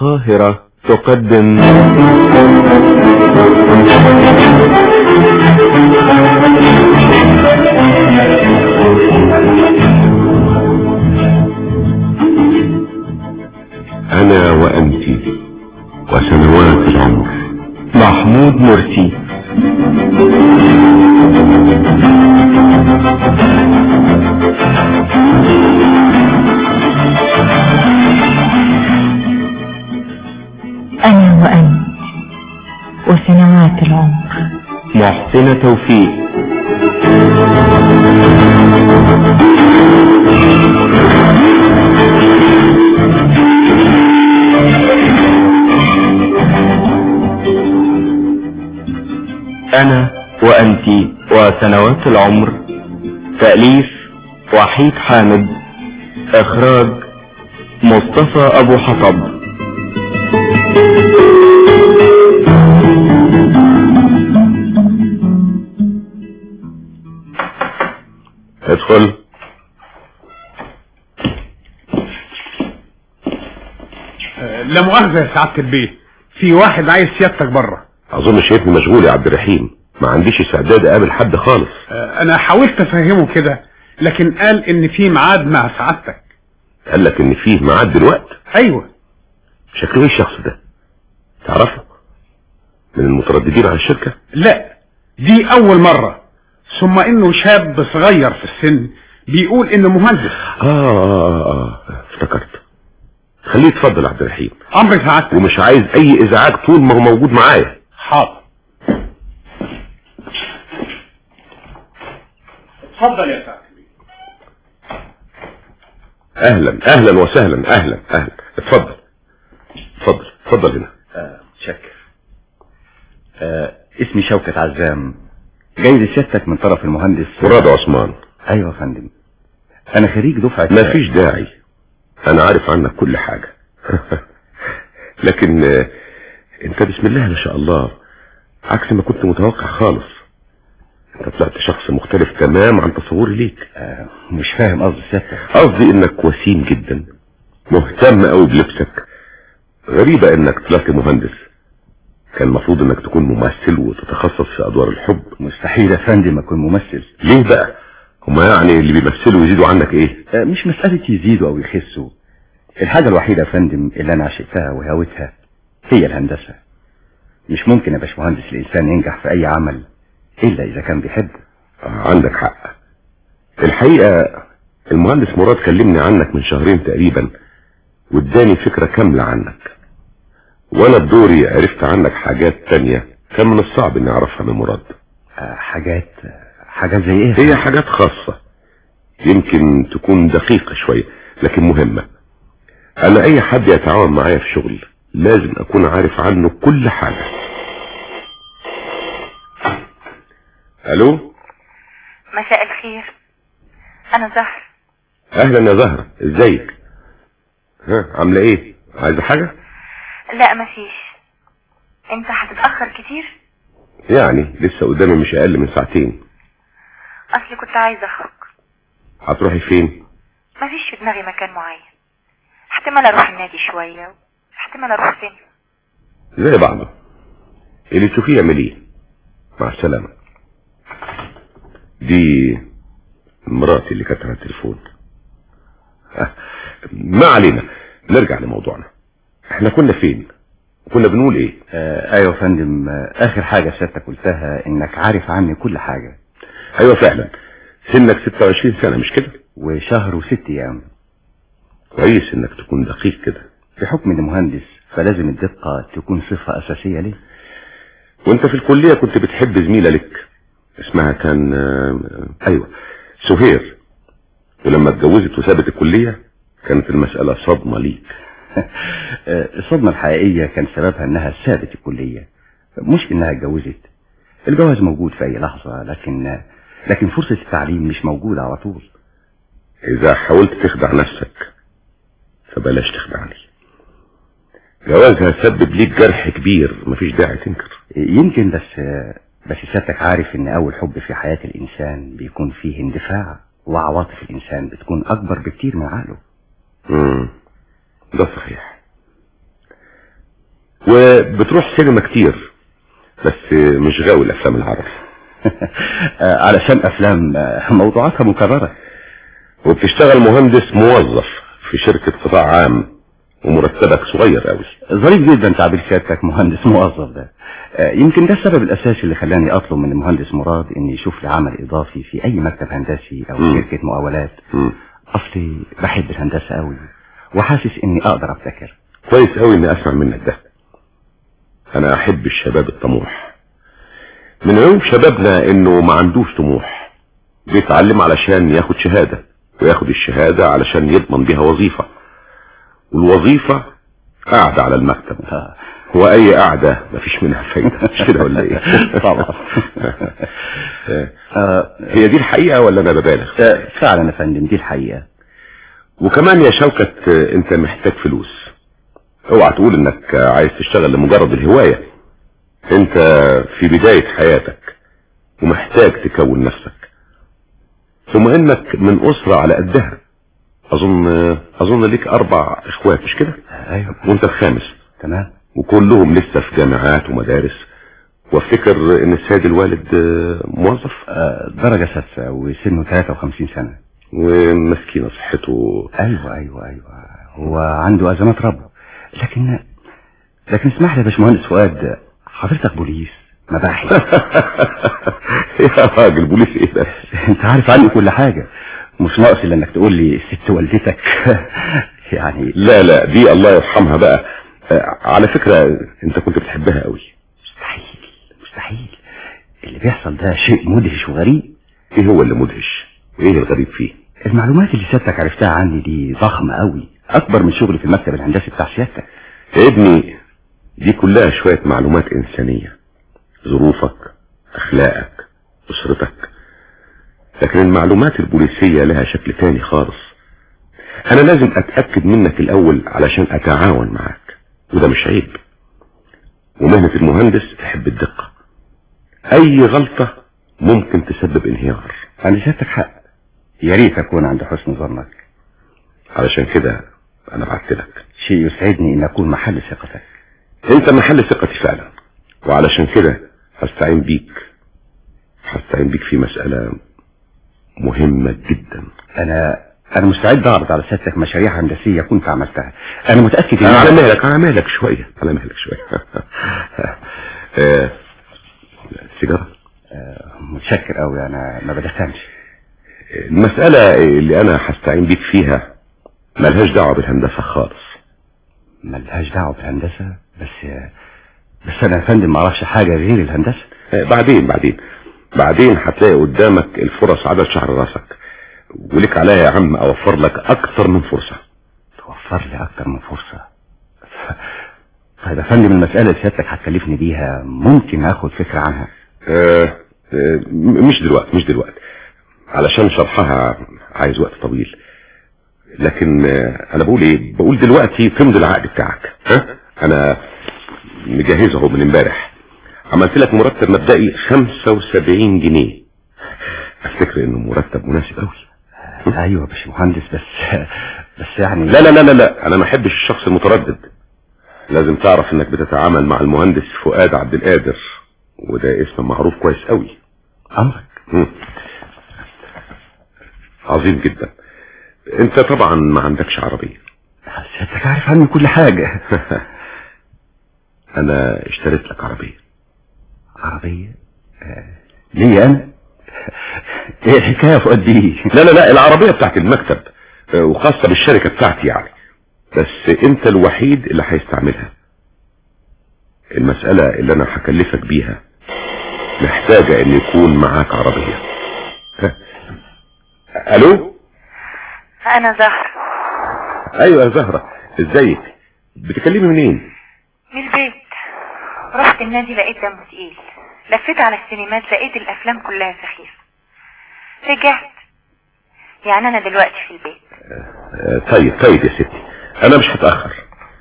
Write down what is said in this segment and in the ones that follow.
القاهرة تقدم أنا وأنت وسنوات العمر محمود مرسي أنا وأنت وسنوات العمر محسن توفيق أنا وأنت وسنوات العمر تأليف وحيد حامد إخراج مصطفى أبو حطب ادخل لا مؤاخذة يا سعادة البيه في واحد عايز سيادتك بره اظن شايفني مشغول يا عبد الرحيم ما عنديش استعداد اقابل حد خالص آه، انا حاولت افهمه كده لكن قال ان في ميعاد مع سعادتك قال لك ان فيه ميعاد دلوقتي ايوه شكله ايه الشخص ده تعرفه من المترددين على الشركة لا دي اول مرة ثم انه شاب صغير في السن بيقول انه مهندس آه, آه, آه, اه افتكرت خليه يتفضل يا عبد الرحيم امر سعادتك ومش عايز اي ازعاج طول ما هو موجود معايا حاضر اتفضل يا سعادة البيه اهلا اهلا وسهلا اهلا اهلا اتفضل اتفضل اتفضل هنا آه، شكر آه، اسمي شوكت عزام جاي لسيادتك من طرف المهندس مراد عثمان ايوه يا فندم انا خريج دفعة مفيش داعي انا عارف عنك كل حاجة لكن آه، انت بسم الله ما شاء الله عكس ما كنت متوقع خالص انت طلعت شخص مختلف تمام عن تصوري ليك آه، مش فاهم قصد سيادتك قصدي انك وسيم جدا مهتم قوي بلبسك غريبة انك طلعت مهندس كان المفروض انك تكون ممثل وتتخصص في ادوار الحب مستحيل يا فندم اكون ممثل ليه بقى هما يعني اللي بيمثلوا يزيدوا عنك ايه آه، مش مسألة يزيدوا او يخسوا الحاجة الوحيدة يا فندم اللي انا عشقتها وهويتها هي الهندسة مش ممكن يا باشمهندس الانسان ينجح في اي عمل الا اذا كان بيحبه آه، عندك حق الحقيقة المهندس مراد كلمني عنك من شهرين تقريبا واداني فكرة كاملة عنك وانا بدوري عرفت عنك حاجات تانية كان من الصعب اني اعرفها من مراد آه، حاجات حاجات زي ايه هي حاجات خاصة يمكن تكون دقيقة شوية لكن مهمة انا اي حد يتعاون معايا في شغل لازم اكون عارف عنه كل حاجة الو مساء الخير أنا زهر اهلا يا زهرة ازيك ها عاملة ايه عايزة حاجة لا مفيش انت هتتأخر كتير يعني لسه قدامي مش اقل من ساعتين اصلي كنت عايزة اخرج هتروحي فين مفيش في دماغي مكان معين احتمال اروح النادي شوية احتمال اروح سينما زي بعضه اللي تشوفيه اعمليه مع السلامة دي مراتي اللي كانت على التليفون آه، ما علينا نرجع لموضوعنا احنا كنا فين كنا بنقول ايه آه، ايوه يا فندم آه، اخر حاجة سيادتك قلتها انك عارف عني كل حاجة ايوه فعلا سنك 26 سنة مش كده وشهر وست ايام كويس انك تكون دقيق كده بحكم اني مهندس فلازم الدقة تكون صفة اساسية ليه وانت في الكلية كنت بتحب زميلة لك اسمها كان آه، ايوه سهير ولما اتجوزت وسابت الكلية كانت المسألة صدمة ليك آه، الصدمة الحقيقية كان سببها انها سابت الكلية مش انها اتجوزت الجواز موجود في اي لحظة لكن لكن فرصة التعليم مش موجودة على طول اذا حاولت تخدع نفسك فبلاش تخدعني جوازها سبب ليك جرح كبير مفيش داعي تنكر يمكن بس بس سيادتك عارف ان اول حب في حياة الانسان بيكون فيه اندفاع وعواطف الانسان بتكون اكبر بكتير من عقله امم ده صحيح وبتروح سينما كتير بس مش غاوي الافلام العربي آه، علشان افلام آه، موضوعاتها مكررة وبتشتغل مهندس موظف في شركة قطاع عام ومرتبك صغير قوي ظريف جدا تعبير سيادتك مهندس موظف ده آه، يمكن ده السبب الاساسي اللي خلاني اطلب من المهندس مراد ان يشوف لي عمل اضافي في اي مكتب هندسي او مم. شركة مقاولات مم. اصلي بحب الهندسة قوي وحاسس اني اقدر ابتكر كويس قوي اني اسمع منك ده انا احب الشباب الطموح من عيوب شبابنا انه ما عندوش طموح بيتعلم علشان ياخد شهادة وياخد الشهادة علشان يضمن بيها وظيفة والوظيفة قاعدة على المكتب آه. هو اي قاعدة مفيش منها فايدة مش كده ولا ايه طبعا. آه، هي دي الحقيقة ولا انا ببالغ آه، فعلا يا فندم دي الحقيقة وكمان يا شوكت آه، انت محتاج فلوس اوعى تقول انك آه، عايز تشتغل لمجرد الهواية انت في بداية حياتك ومحتاج تكون نفسك ثم انك من اسرة على قدها اظن آه، اظن ليك اربع اخوات مش كده آه، ايوه وانت الخامس تمام وكلهم لسه في جامعات ومدارس وافتكر ان السيد الوالد آه، موظف آه، درجة سادسة وسنه 53 سنة ومسكينة صحته ايوه ايوه ايوه هو عنده ازمات رب لكن لكن اسمح لي يا باشمهندس فؤاد حضرتك بوليس مباحث يا راجل بوليس ايه ده انت عارف عني كل حاجة مش ناقص الا انك تقول لي ست والدتك يعني لا لا دي الله يرحمها بقى آه، على فكرة انت كنت بتحبها قوي مستحيل مستحيل اللي بيحصل ده شيء مدهش وغريب ايه هو اللي مدهش وايه الغريب فيه المعلومات اللي سيادتك عرفتها عني دي ضخمة قوي اكبر من شغلي في المكتب الهندسي بتاع سيادتك يا ابني دي كلها شوية معلومات انسانية ظروفك اخلاقك اسرتك لكن المعلومات البوليسية لها شكل تاني خالص انا لازم اتأكد منك الاول علشان اتعاون معاك وده مش عيب ومهنة المهندس تحب الدقة اي غلطة ممكن تسبب انهيار عند سيادتك حق يا ريت اكون عند حسن ظنك علشان كده انا بعت لك شيء يسعدني ان اكون محل ثقتك انت محل ثقتي فعلا وعلشان كده هستعين بيك هستعين بيك في مسألة مهمة جدا انا انا مستعد اعرض على سيادتك مشاريع هندسية كنت عملتها انا متأكد على ان مهلك على مهلك شوية على مهلك شوية آه، سيجارة آه، متشكر قوي انا ما بدخنش المسألة اللي انا هستعين بيك فيها ملهاش دعوة بالهندسة خالص ملهاش دعوة بالهندسة بس بس انا يا فندم ما اعرفش حاجة غير الهندسة آه، بعدين بعدين بعدين هتلاقي قدامك الفرص عدد شعر راسك ولك عليا يا عم اوفر لك اكتر من فرصة توفر لي اكتر من فرصة طيب يا فندم المسألة اللي سيادتك هتكلفني بيها ممكن اخد فكرة عنها آه، آه، م- مش دلوقتي مش دلوقتي علشان شرحها عايز وقت طويل لكن آه، انا بقول ايه بقول دلوقتي تمضي العقد بتاعك ها انا مجهزه اهو من امبارح عملت لك مرتب مبدئي 75 جنيه افتكر انه مرتب مناسب قوي ايوه يا باشمهندس بس بس يعني لا لا لا لا لا انا ما احبش الشخص المتردد لازم تعرف انك بتتعامل مع المهندس فؤاد عبد القادر وده اسم معروف كويس قوي امرك مم. عظيم جدا انت طبعا ما عندكش عربية سيادتك عارف عني كل حاجة انا اشتريت لك عربية عربية آه، ليه انا ايه الحكاية فؤاد دي لا لا لا العربية بتاعت المكتب آه، وخاصة بالشركة بتاعتي يعني بس انت الوحيد اللي هيستعملها المسألة اللي انا هكلفك بيها محتاجة ان يكون معاك عربية ها. الو انا زهر ايوه يا زهرة ازيك بتكلمي منين من البيت رحت النادي لقيت دمه تقيل لفيت على السينمات لقيت الافلام كلها سخيفة رجعت يعني انا دلوقتي في البيت آه، طيب طيب يا ستي انا مش هتأخر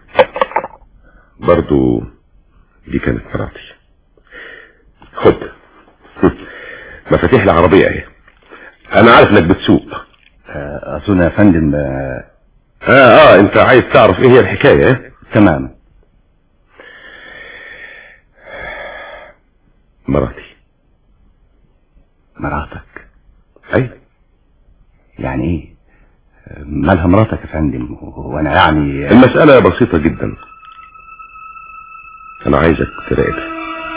برضو دي كانت مراتي خد مفاتيح العربية اهي انا عارف انك بتسوق آه، اظن يا فندم آه، اه اه انت عايز تعرف ايه هي الحكاية اه؟ تمام مراتي مراتك اي يعني ايه مالها مراتك يا فندم وانا يعني المسألة بسيطة جدا انا عايزك تراقبها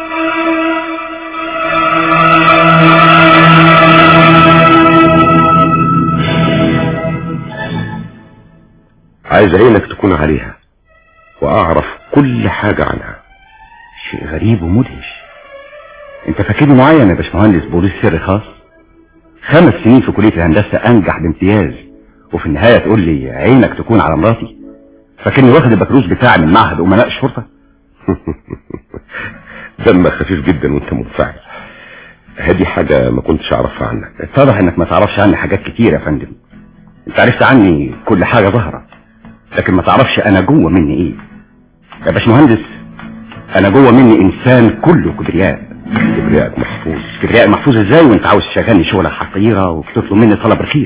عايز عينك تكون عليها واعرف كل حاجة عنها شيء غريب ومدهش انت فاكرني معين يا باشمهندس بوليس سري خاص خمس سنين في كلية الهندسة انجح بامتياز وفي النهاية تقول لي عينك تكون على مراتي فاكرني واخد البكالوريوس بتاعي من معهد امناء الشرطة دمك خفيف جدا وانت منفعل هذه حاجة ما كنتش اعرفها عنك اتضح انك ما تعرفش عني حاجات كتير يا فندم انت عرفت عني كل حاجة ظاهرة لكن ما تعرفش انا جوه مني ايه يا باشمهندس انا جوه مني انسان كله كبرياء كبريائك محفوظ كبرياء محفوظ ازاي وانت عاوز تشغلني شغلة حقيرة وبتطلب مني طلب رخيص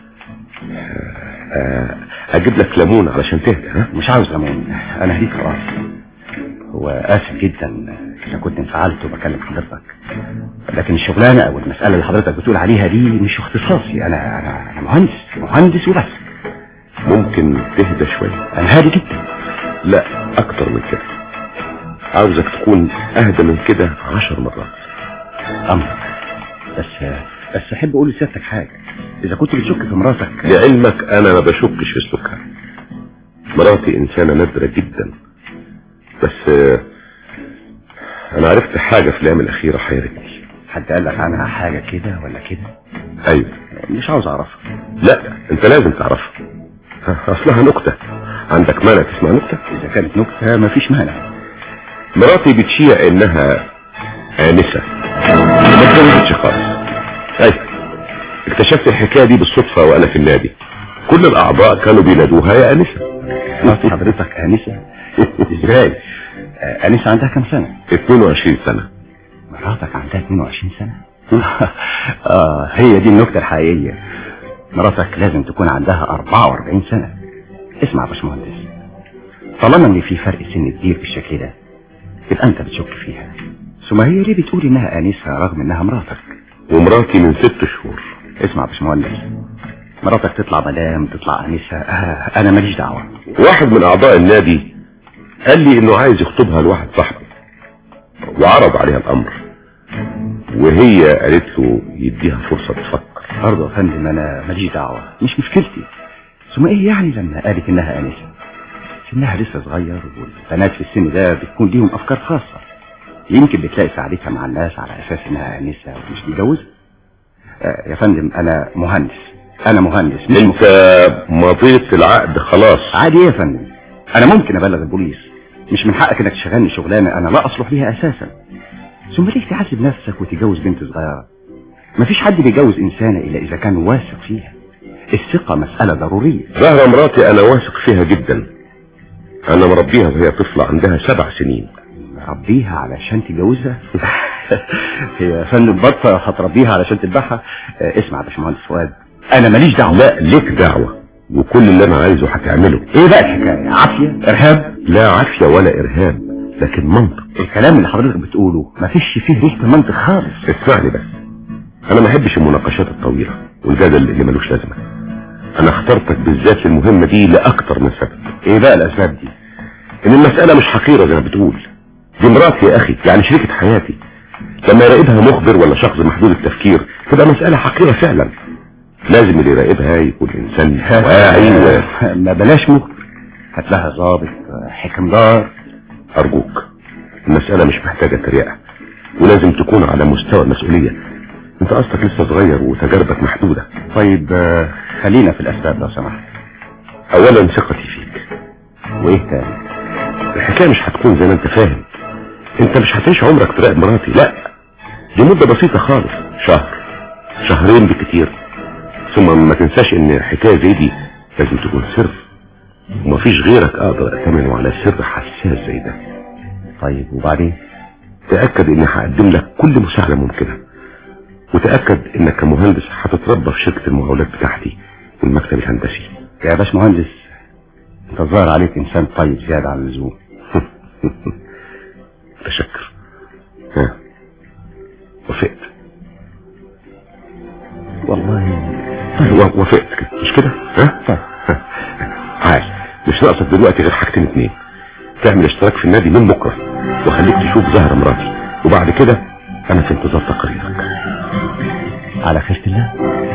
آه، اجيب لك ليمون علشان تهدى ها مش عاوز ليمون انا هديك خلاص هو اسف جدا اذا كنت انفعلت وبكلم حضرتك لكن الشغلانه او المساله اللي حضرتك بتقول عليها دي مش اختصاصي انا انا انا مهندس مهندس وبس ممكن تهدى شوية انا هادي جدا لا اكتر من كده عاوزك تكون اهدى من كده عشر مرات امر بس بس احب اقول لسيادتك حاجه اذا كنت بتشك في مراتك لعلمك انا ما بشكش في سلوكها مراتي انسانة نادرة جدا بس آه، انا عرفت حاجة في الايام الاخيرة حيرتني حد قال لك عنها حاجه كده ولا كده ايوه مش عاوز اعرفها لا انت لازم تعرفها اصلها نكتة عندك مانع تسمع نكتة اذا كانت نكته مفيش مانع مراتي بتشيع انها آنسة ما اتجوزتش خالص ايوه اكتشفت الحكاية دي بالصدفة وانا في النادي كل الاعضاء كانوا بينادوها يا آنسة مرات حضرتك انسه ازاي آه، انسه عندها كام سنه 22 سنة مراتك عندها 22 سنة اه هي دي النكتة الحقيقية مراتك لازم تكون عندها 44 سنة اسمع يا باشمهندس طالما ان في فرق سن كبير بالشكل ده يبقى انت بتشك فيها ثم هي ليه بتقول انها انسة رغم انها مراتك ومراتي من ست شهور اسمع يا باشمهندس مراتك تطلع مدام تطلع انسة آه انا ماليش دعوة واحد من اعضاء النادي قال لي انه عايز يخطبها لواحد صاحبه وعرض عليها الامر وهي قالت له يديها فرصة تفكر برضه يا فندم انا ماليش دعوة مش مشكلتي ثم ايه يعني لما قالت انها انسة سنها لسه صغير والبنات في السن ده بتكون ليهم افكار خاصة يمكن بتلاقي سعادتها مع الناس على اساس انها انسة ومش متجوزة آه يا فندم انا مهندس انا مهندس مش انت مضيت العقد خلاص عادي ايه يا فندم انا ممكن ابلغ البوليس مش من حقك انك تشغلني شغلانه انا لا اصلح ليها اساسا ثم ليه تحاسب نفسك وتتجوز بنت صغيره مفيش حد بيجوز انسانه الا اذا كان واثق فيها الثقه مساله ضروريه زهرة مراتي انا واثق فيها جدا انا مربيها وهي طفلة عندها سبع سنين ربيها علشان تجوزها هي يا فندم بطه هتربيها علشان تذبحها آه، اسمع يا باشمهندس فؤاد انا ماليش دعوه لا ليك دعوة وكل اللي انا عايزه هتعمله ايه بقى الحكايه عافيه ارهاب لا عافية ولا ارهاب لكن منطق الكلام اللي حضرتك بتقوله مفيش فيه ريحه منطق خالص اسمعني بس انا ما احبش المناقشات الطويلة والجدل اللي ملوش لازمة انا اخترتك بالذات للمهمة دي لاكتر من سبب ايه بقى الاسباب دي ان المسألة مش حقيرة زي ما بتقول دي مراتي يا اخي يعني شريكة حياتي لما يراقبها مخبر ولا شخص محدود التفكير تبقى مسألة حقيرة فعلا لازم اللي يراقبها يكون انسان واعي و... ما بلاش مخبر هات لها ظابط حكمدار ارجوك المسألة مش محتاجة تريقة ولازم تكون على مستوى المسؤولية انت اصلك لسه صغير وتجاربك محدودة طيب آه، خلينا في الاسباب لو سمحت اولا ثقتي فيك وايه تاني الحكاية مش هتكون زي ما انت فاهم انت مش هتعيش عمرك تراقب مراتي لا دي مدة بسيطة خالص شهر شهرين بالكتير ثم ما تنساش ان حكاية زي دي لازم تكون سر ومفيش غيرك اقدر اتمنه على سر حساس زي ده طيب وبعدين تأكد اني هقدم لك كل مساعدة ممكنة وتأكد انك كمهندس هتتربى في شركة المقاولات بتاعتي والمكتب الهندسي يا باش مهندس انت الظاهر عليك انسان طيب زيادة عن اللزوم متشكر ها وافقت كده مش كده ها طيب. عال مش ناقصك دلوقتي غير حاجتين اتنين تعمل اشتراك في النادي من بكره وخليك تشوف زهره مراتي وبعد كده انا في انتظار تقريرك على خيرة الله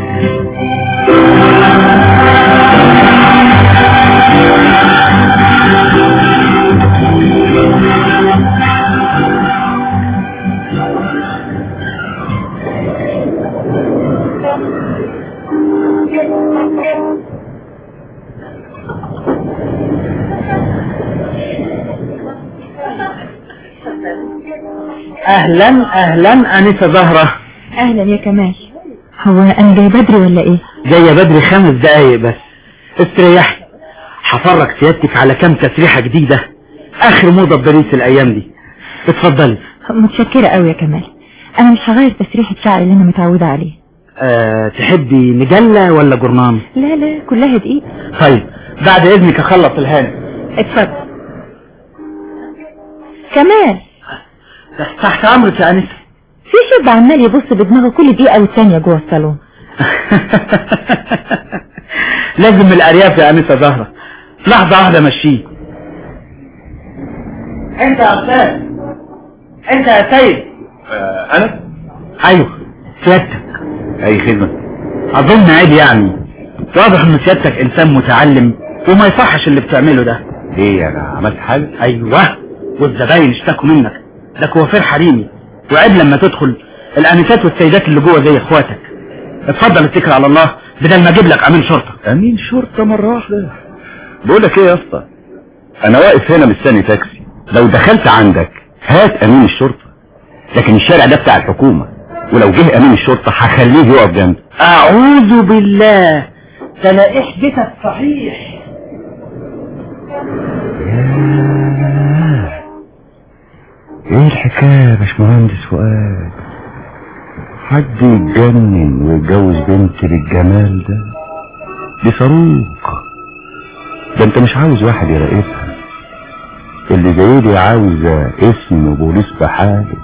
اهلا اهلا انسه زهرة اهلا يا كمال هو انا جاي بدري ولا ايه جاية بدري خمس دقايق بس استريحي هفرج سيادتك على كام تسريحة جديدة اخر موضة باريس الايام دي اتفضلي متشكرة قوي يا كمال انا مش هغير تسريحة شعري اللي انا متعودة عليه أه تحبي مجلة ولا جرنان لا لا كلها دقيق طيب بعد اذنك اخلص الهاني اتفضل كمال تحت امرك يا انسه في شاب عمال يبص بدماغه كل دقيقة والتانية جوه الصالون لازم الارياف يا انسه زهرة لحظة واحدة مشيه انت يا استاذ انت يا سيد انا ايوه سيادتك اي خدمه اظن عادي يعني واضح ان سيادتك انسان متعلم وما يصحش اللي بتعمله ده ايه انا عملت حاجه ايوه والزباين اشتكوا منك ده كوافير حريمي وعيب لما تدخل الانسات والسيدات اللي جوه زي اخواتك اتفضل اتكل على الله بدل ما اجيب لك امين شرطه امين شرطة مرة واحدة بقول لك ايه يا اسطى انا واقف هنا مستني تاكسي لو دخلت عندك هات امين الشرطة لكن الشارع ده بتاع الحكومة ولو جه امين الشرطة هخليه يقف جنبي اعوذ بالله ده انا احدثك صحيح ايه الحكاية يا باشمهندس فؤاد حد يتجنن ويتجوز بنت بالجمال ده دي صاروخ ده انت مش عاوز واحد يراقبها اللي زي دي عاوزة اسم بوليس بحاله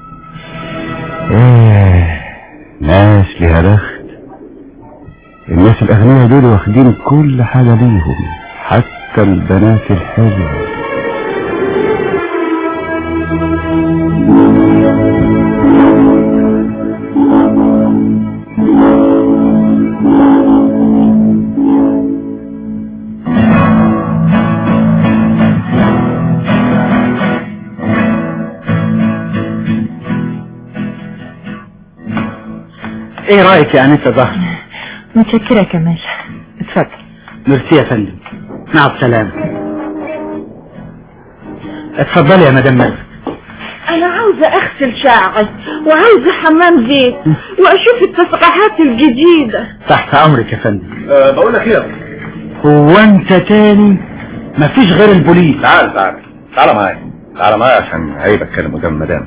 ايه ناس ليها بخت الناس الاغنياء دول واخدين كل حاجة ليهم حتى البنات الحلوة ايه رايك يا انسه زهر متشكرة يا كمال اتفضل ميرسي يا فندم مع السلامه اتفضلي يا مدام مالك انا عاوزة اغسل شعري وعاوزة حمام زيت واشوف التسريحات الجديدة تحت امرك يا فندم أه بقول لك ايه هو انت تاني مفيش غير البوليس تعال تعال تعال معايا تعال معايا عشان عيب اتكلم قدام المدام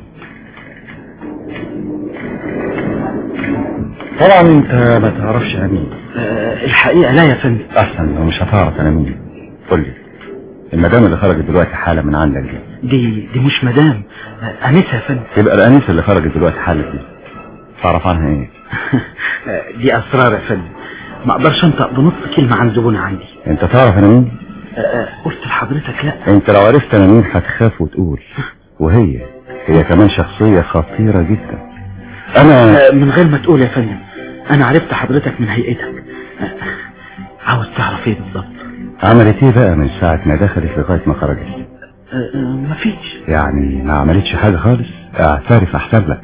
طبعا انت ما تعرفش انا مين أه الحقيقة لا يا فندم احسن لو مش هتعرف انا مين قول لي المدام اللي خرجت دلوقتي حالا من عندك دي دي دي مش مدام أه انسة يا فندم يبقى الانسه اللي خرجت دلوقتي حالا دي تعرف عنها ايه أه دي اسرار يا فندم ما اقدرش انطق بنص كلمة عن زبونة عندي انت تعرف انا مين أه أه قلت لحضرتك لا انت لو عرفت انا مين هتخاف وتقول وهي هي كمان شخصية خطيرة جدا انا أه من غير ما تقول يا فندم انا عرفت حضرتك من هيئتك أه عاوز تعرف ايه بالظبط عملت ايه بقى من ساعة ما دخلت لغاية ما خرجت أه أه مفيش يعني ما عملتش حاجة خالص اعترف احسن لك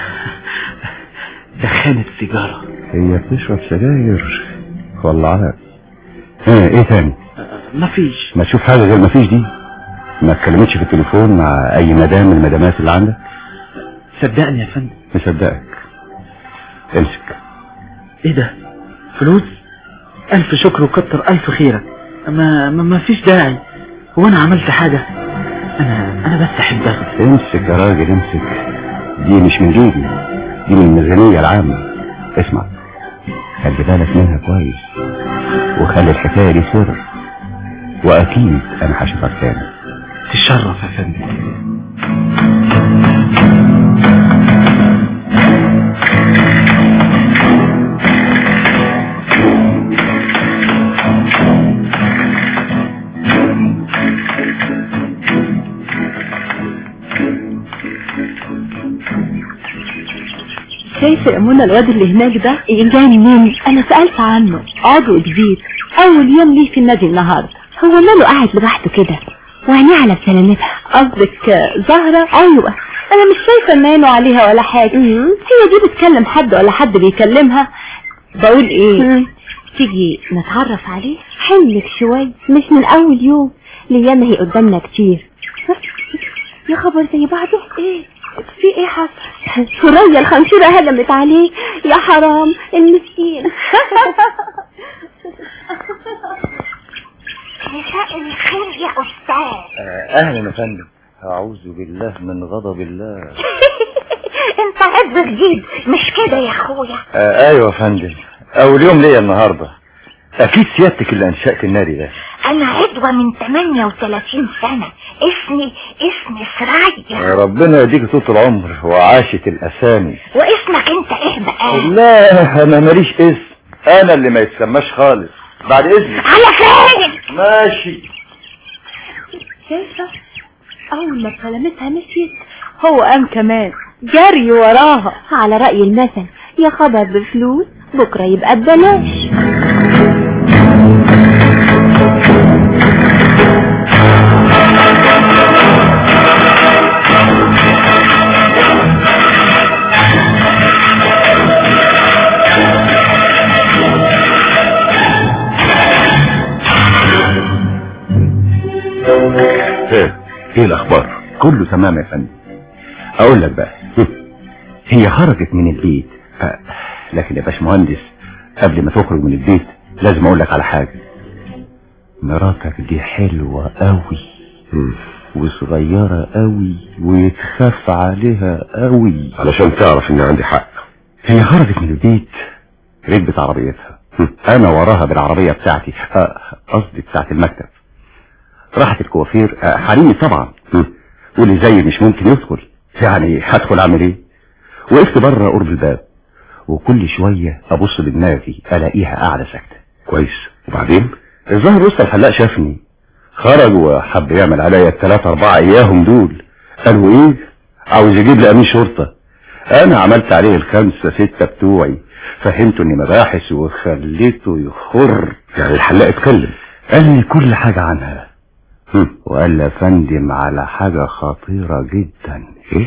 دخنت سيجارة هي بتشرب سجاير والله على ايه ايه تاني أه مفيش ما تشوف حاجة غير ما فيش دي ما اتكلمتش في التليفون مع اي مدام من المدامات اللي عندك صدقني يا فندم مصدقك امسك ايه ده فلوس الف شكر وكتر الف خيرك ما ما, ما فيش داعي هو انا عملت حاجة انا انا بس احبها امسك يا راجل امسك دي مش من جيبي دي من الميزانية العامة اسمع خلي بالك منها كويس وخلي الحكاية دي سر واكيد انا هشوفك تاني تشرف يا فندم شايفة يا منى الواد اللي هناك ده جاي منين انا سألت عنه عضو جديد اول يوم ليه في النادي النهاردة هو ماله قاعد لوحده كده وعينيه على سلامتها قصدك زهرة ايوه انا مش شايفة ان عينه عليها ولا حاجة هي دي بتكلم حد ولا حد بيكلمها بقول ايه تيجي نتعرف عليه حلك شوي مش من اول يوم ليانا هي قدامنا كتير يا خبر زي بعضه ايه في ايه حصل سوريا الخنشورة هلمت عليه يا حرام المسكين مساء الخير يا أستاذ اهلا يا فندم اعوذ بالله من غضب الله انت عضو جديد مش كده يا اخويا آه ايوه يا فندم اول يوم ليا النهارده اكيد سيادتك اللي انشأت النادي ده انا عضوة من 38 سنة اسمي اسمي سرايا ربنا يديك طول العمر وعاشت الاسامي واسمك انت ايه بقى لا انا ماليش اسم انا اللي ما يتسماش خالص بعد اذنك على فين ماشي شايفة اول ما كلمتها مشيت هو قام كمان جري وراها على رأي المثل يا خبر بفلوس بكرة يبقى ببلاش ها ايه الاخبار كله تمام يا فندم اقول لك بقى هي خرجت من البيت ف... لكن يا باشمهندس قبل ما تخرج من البيت لازم اقول لك على حاجه مراتك دي حلوه قوي مم. وصغيره قوي ويتخاف عليها قوي علشان تعرف ان عندي حق هي خرجت من البيت ركبت عربيتها انا وراها بالعربيه بتاعتي آه، قصدي بتاعت المكتب راحت الكوافير آه، حريمي طبعا واللي زي مش ممكن يدخل يعني هدخل اعمل ايه وقفت بره قرب الباب وكل شويه ابص بدماغي الاقيها قاعده ساكته كويس وبعدين الظاهر وسط الحلاق شافني خرج وحب يعمل عليا الثلاثة أربعة إياهم دول قالوا إيه عاوز يجيب لي أمين شرطة أنا عملت عليه الخمسة ستة بتوعي فهمته إني مباحث وخليته يخر يعني الحلاق اتكلم قال لي كل حاجة عنها وقال لي يا فندم على حاجة خطيرة جدا ايه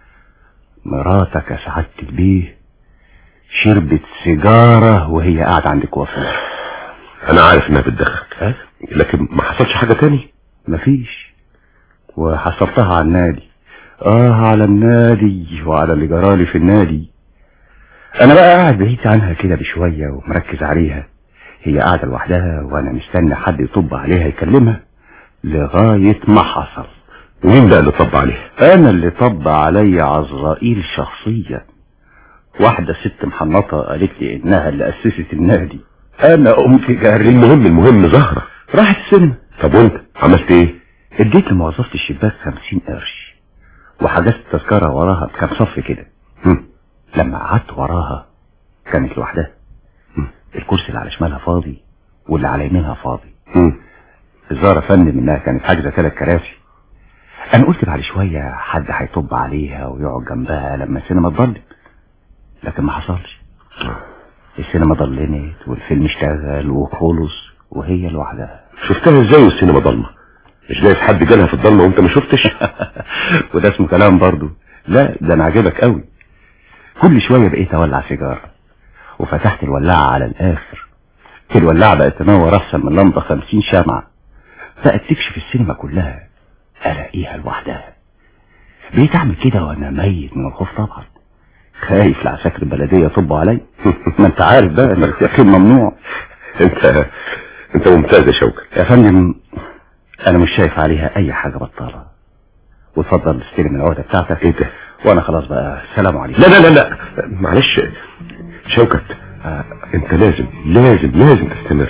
مراتك يا سعادة البيه شربت سيجارة وهي قاعدة عند الكوافير انا عارف انها بتدخن لكن ما حصلش حاجة تاني مفيش وحصرتها على النادي اه على النادي وعلى اللي جرالي في النادي انا بقى قاعد بعيد عنها كده بشوية ومركز عليها هي قاعدة لوحدها وانا مستني حد يطب عليها يكلمها لغاية ما حصل ومين بقى اللي طب عليها انا اللي طب علي عزرائيل شخصيا واحدة ست محنطة قالت لي انها اللي اسست النادي انا قمت جري المهم المهم زهرة راحت السينما طب وانت عملت ايه اديت لموظفة الشباك خمسين قرش وحجزت تذكرة وراها بكام صف كده هم. لما قعدت وراها كانت لوحدها هم. الكرسي اللي على شمالها فاضي واللي على يمينها فاضي هم. الظاهر يا فندم انها كانت حاجزة ثلاث كراسي انا قلت بعد شوية حد هيطب عليها ويقعد جنبها لما السينما تضلم لكن ما حصلش السينما ضلمت والفيلم اشتغل وخلص وهي لوحدها شفتها ازاي والسينما ضلمة مش جايز حد جالها في الضلمة وانت ما شفتش وده اسمه كلام برضو لا ده انا عجبك قوي كل شوية بقيت اولع سيجارة وفتحت الولاعة على الاخر الولاعة بقت تنور احسن من لمبة خمسين شمعة بقت تكشف السينما كلها الاقيها لوحدها بقيت اعمل كده وانا ميت من الخوف طبعا خايف العساكر البلدية يطبوا علي ما انت عارف بقى ان التأكيد ممنوع انت انت ممتاز يا شوكت يا فندم انا مش شايف عليها اي حاجة بطالة وتفضل استلم العقدة بتاعتك ايه ده وانا خلاص بقى سلام عليكم لا لا لا لا معلش شوكت آه، انت لازم لازم لازم تستمر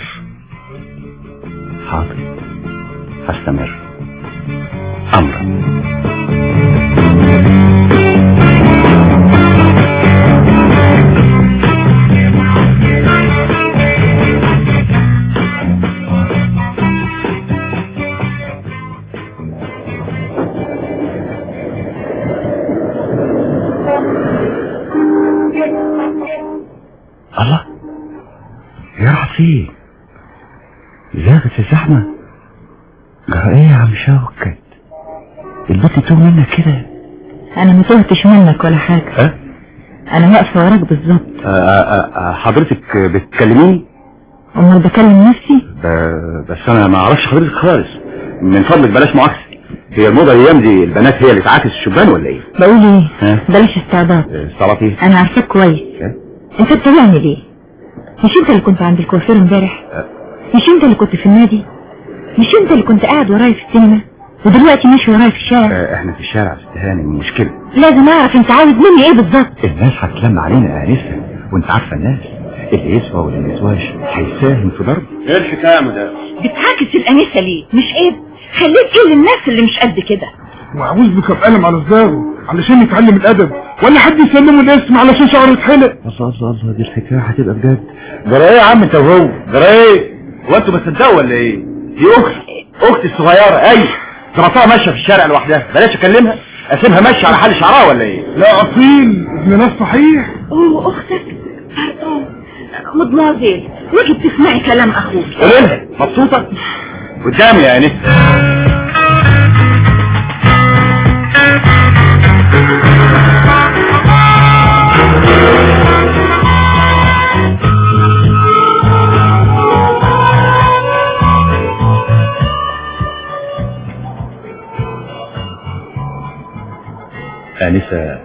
حاضر هستمر امرا الله هي راحت فين زادت الزحمة جرى ايه يا عم شوكت البنت تتوه منك كده انا ما تهتش منك ولا حاجة ها انا واقفة وراك بالظبط آه، آه، آه، حضرتك بتكلميني امال بكلم نفسي ب- بس انا ما اعرفش حضرتك خالص من فضلك بلاش معاكسة هي الموضة الايام دي البنات هي اللي تعاكس الشبان ولا ايه بقول ايه ها بلاش استعباط آه، صلاة ايه انا عارفاك كويس ها؟ انت بتابعني ليه مش انت اللي كنت عند الكوافير امبارح مش انت اللي كنت في النادي مش انت اللي كنت قاعد ورايا في السينما ودلوقتي ماشي ورايا في الشارع آه، احنا في الشارع يا ست هاني المشكلة لازم اعرف انت عاوز مني ايه بالظبط الناس هتلم علينا يا انسة وانت عارفة الناس اللي يسوى واللي ما يسواش هيساهم في ضرب ايه الحكايه يا مدام بتعاكس الانسه ليه مش عيب خليك ايه للناس اللي مش قد كده وعاوز بك بقلم على صداره علشان يتعلم الادب ولا حد يسلمه الاسم علشان شعره يتحلق الله الله الله دي الحكاية هتبقى بجد جرى ايه يا عم انت وهو جرى ايه هو انتوا بتصدقوا ولا ايه دي اختي اختي الصغيرة اي ضربتها ماشية في الشارع لوحدها بلاش اكلمها اسيبها ماشية على حال شعرها ولا ايه لا اصيل ابن ناس صحيح اوه اختك باردون مدموزيل واجب تسمعي كلام اخوك قولي لها مبسوطة قدامي يا انسة آنسة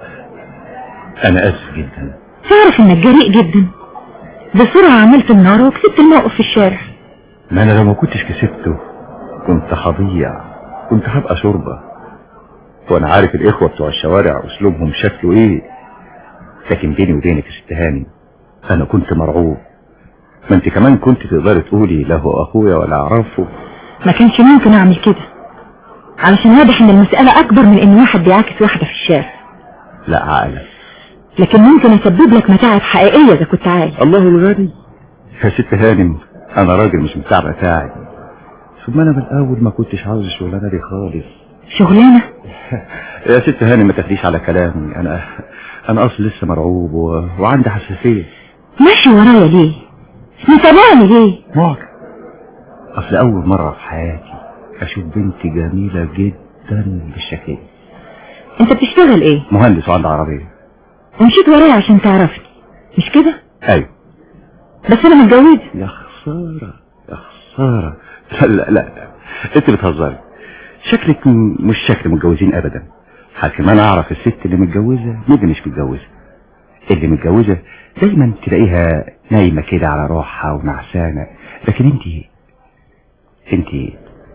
أنا آسف جدا تعرف انك جريء جدا بسرعة عملت النار وكسبت الموقف في الشارع ما أنا لو ما كنتش كسبته كنت هضيع كنت هبقى شوربة وأنا عارف الإخوة بتوع الشوارع أسلوبهم شكله إيه لكن بيني وبينك يا ست هاني أنا كنت مرعوب ما أنت كمان كنت تقدري تقولي لا هو أخويا ولا أعرفه ما كانش ممكن اعمل كده علشان واضح ان المسألة اكبر من ان واحد بيعاكس واحدة في الشارع لا عقلك لكن ممكن اسبب لك متاعب حقيقية اذا كنت عايز الله الغني يا ست هانم أنا راجل مش متاع بتاعي ثم أنا من الأول ما كنتش عاوز الشغلانة دي خالص شغلانة يا ست هاني ما تاخديش على كلامي انا انا اصل لسه مرعوب و... وعندي حساسيه ماشي ورايا ليه متابعني ليه مار اصل اول مره في حياتي اشوف بنت جميله جدا بالشكل ده. انت بتشتغل ايه مهندس وعنده عربيه ومشيت ورايا عشان تعرفني مش كده ايوه بس انا متجوزة يا خساره يا خساره لا لا لا انت بتهزري شكلك م- مش شكل متجوزين ابدا حكم انا اعرف الست اللي متجوزه من اللي مش متجوزه اللي متجوزه دايما تلاقيها نايمه كده على روحها ونعسانه لكن انت انت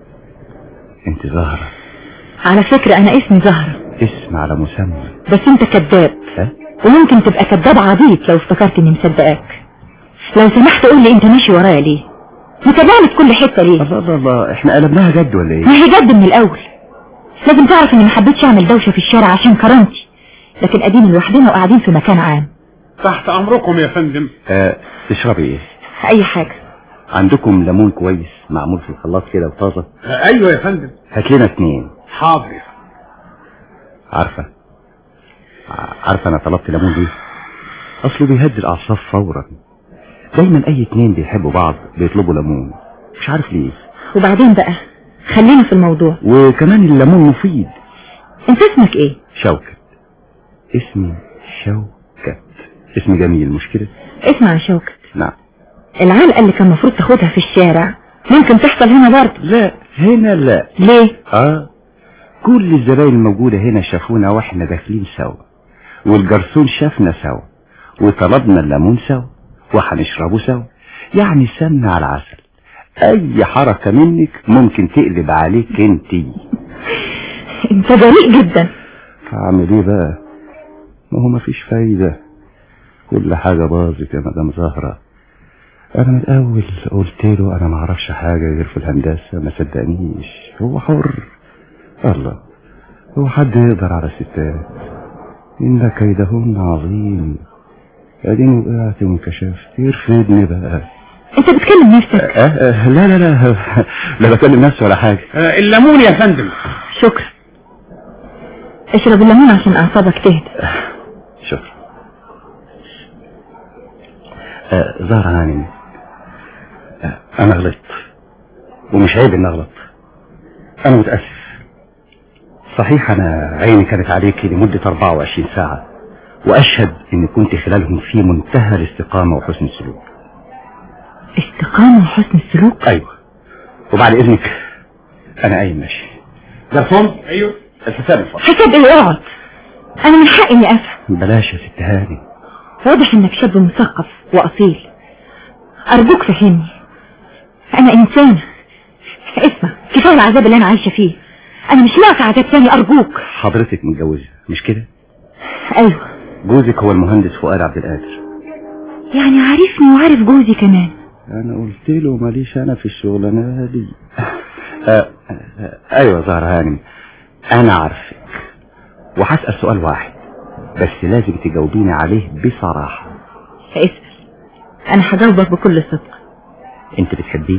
انت زهره على فكرة انا اسمي زهرة اسم على مسمى بس انت كذاب ها وممكن تبقى كذاب عبيط لو افتكرت اني مصدقاك لو سمحت قول لي انت ماشي ورايا ليه متابعني في كل حتة ليه الله الله الله احنا قلبناها جد ولا ايه ما هي جد من الاول لازم تعرف اني ما حبيتش اعمل دوشة في الشارع عشان كرامتي لكن ادينا لوحدنا وقاعدين في مكان عام تحت امركم يا فندم آه تشربي ايه اي حاجة عندكم ليمون كويس معمول في الخلاط كده وطازه آه، ايوه يا فندم هات لنا اتنين حاضر يا فندم. عارفة ع- عارفة انا طلبت ليمون ليه اصله بيهدي الاعصاب فورا دايما اي اتنين بيحبوا بعض بيطلبوا ليمون مش عارف ليه وبعدين بقى خلينا في الموضوع وكمان الليمون مفيد انت اسمك ايه شوكت اسمي شوكت اسم جميل مش كده اسمع يا شوكت نعم العلقة اللي كان المفروض تاخدها في الشارع ممكن تحصل هنا برضه لا هنا لا ليه اه كل الزباين الموجودة هنا شافونا واحنا داخلين سوا والجرسون شافنا سوا وطلبنا الليمون سوا وهنشربه سوا يعني سمنة على عسل اي حركة منك ممكن تقلب عليك انتي انت جريء جدا هعمل ايه بقى ما هو مفيش فايدة كل حاجة باظت يا مدام زهرة انا من الاول قلت له انا ما اعرفش حاجة غير في الهندسة ما صدقنيش هو حر الله هو حد يقدر على الستات ان كيدهن عظيم اديني وقعت وانكشفت يرفدني بقى انت بتكلم نفسك أه أه لا لا لا لا بكلم نفسي ولا حاجة آه، الليمون يا فندم شكرا اشرب الليمون عشان اعصابك تهدى شكرا آه زهرة هانم آه انا غلطت ومش عيب اني اغلط انا متأسف صحيح انا عيني كانت عليك لمدة 24 ساعة واشهد ان كنت خلالهم في منتهى الاستقامة وحسن السلوك استقامة وحسن السلوك ايوه وبعد اذنك انا قايم ماشي جرسون ايوه الحساب الفضل حساب ايه اقعد انا من حقي اني افهم بلاش يا ست هاني واضح انك شاب مثقف واصيل ارجوك فهمني انا انسانة اسمع كفاية العذاب اللي انا عايشة فيه انا مش ناقصة عذاب تاني ارجوك حضرتك متجوزة مش كده ايوه جوزك هو المهندس فؤاد عبد القادر يعني عارفني وعارف جوزي كمان انا قلت له ماليش انا في الشغلانه دي آه آه ايوه زهر هانم انا عارفك وهسال سؤال واحد بس لازم تجاوبيني عليه بصراحه اسأل انا هجاوبك بكل صدق انت بتحبيه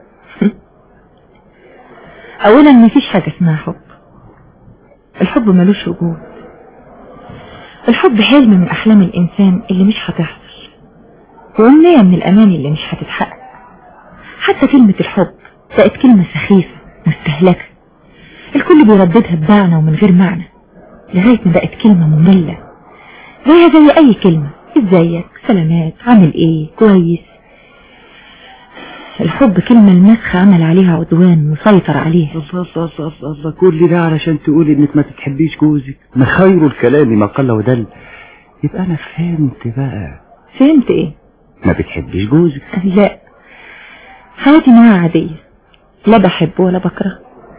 اولا مفيش حاجة اسمها حب الحب ملوش وجود الحب حلم من احلام الانسان اللي مش هتحصل وامنية من الاماني اللي مش هتتحقق حتى كلمة الحب بقت كلمة سخيفة مستهلكة الكل بيرددها بمعنى ومن غير معنى لغاية ما بقت كلمة مملة زيها زي اي كلمة ازيك سلامات عامل ايه كويس الحب كلمة المسخ عمل عليها عدوان مسيطر عليها الله الله الله الله, الله كل ده علشان تقولي انك ما تتحبيش جوزك ما خير الكلام ما قل ودل يبقى انا فهمت بقى فهمت ايه ما بتحبيش جوزك لا حياتي معاه عادية لا بحب ولا بكره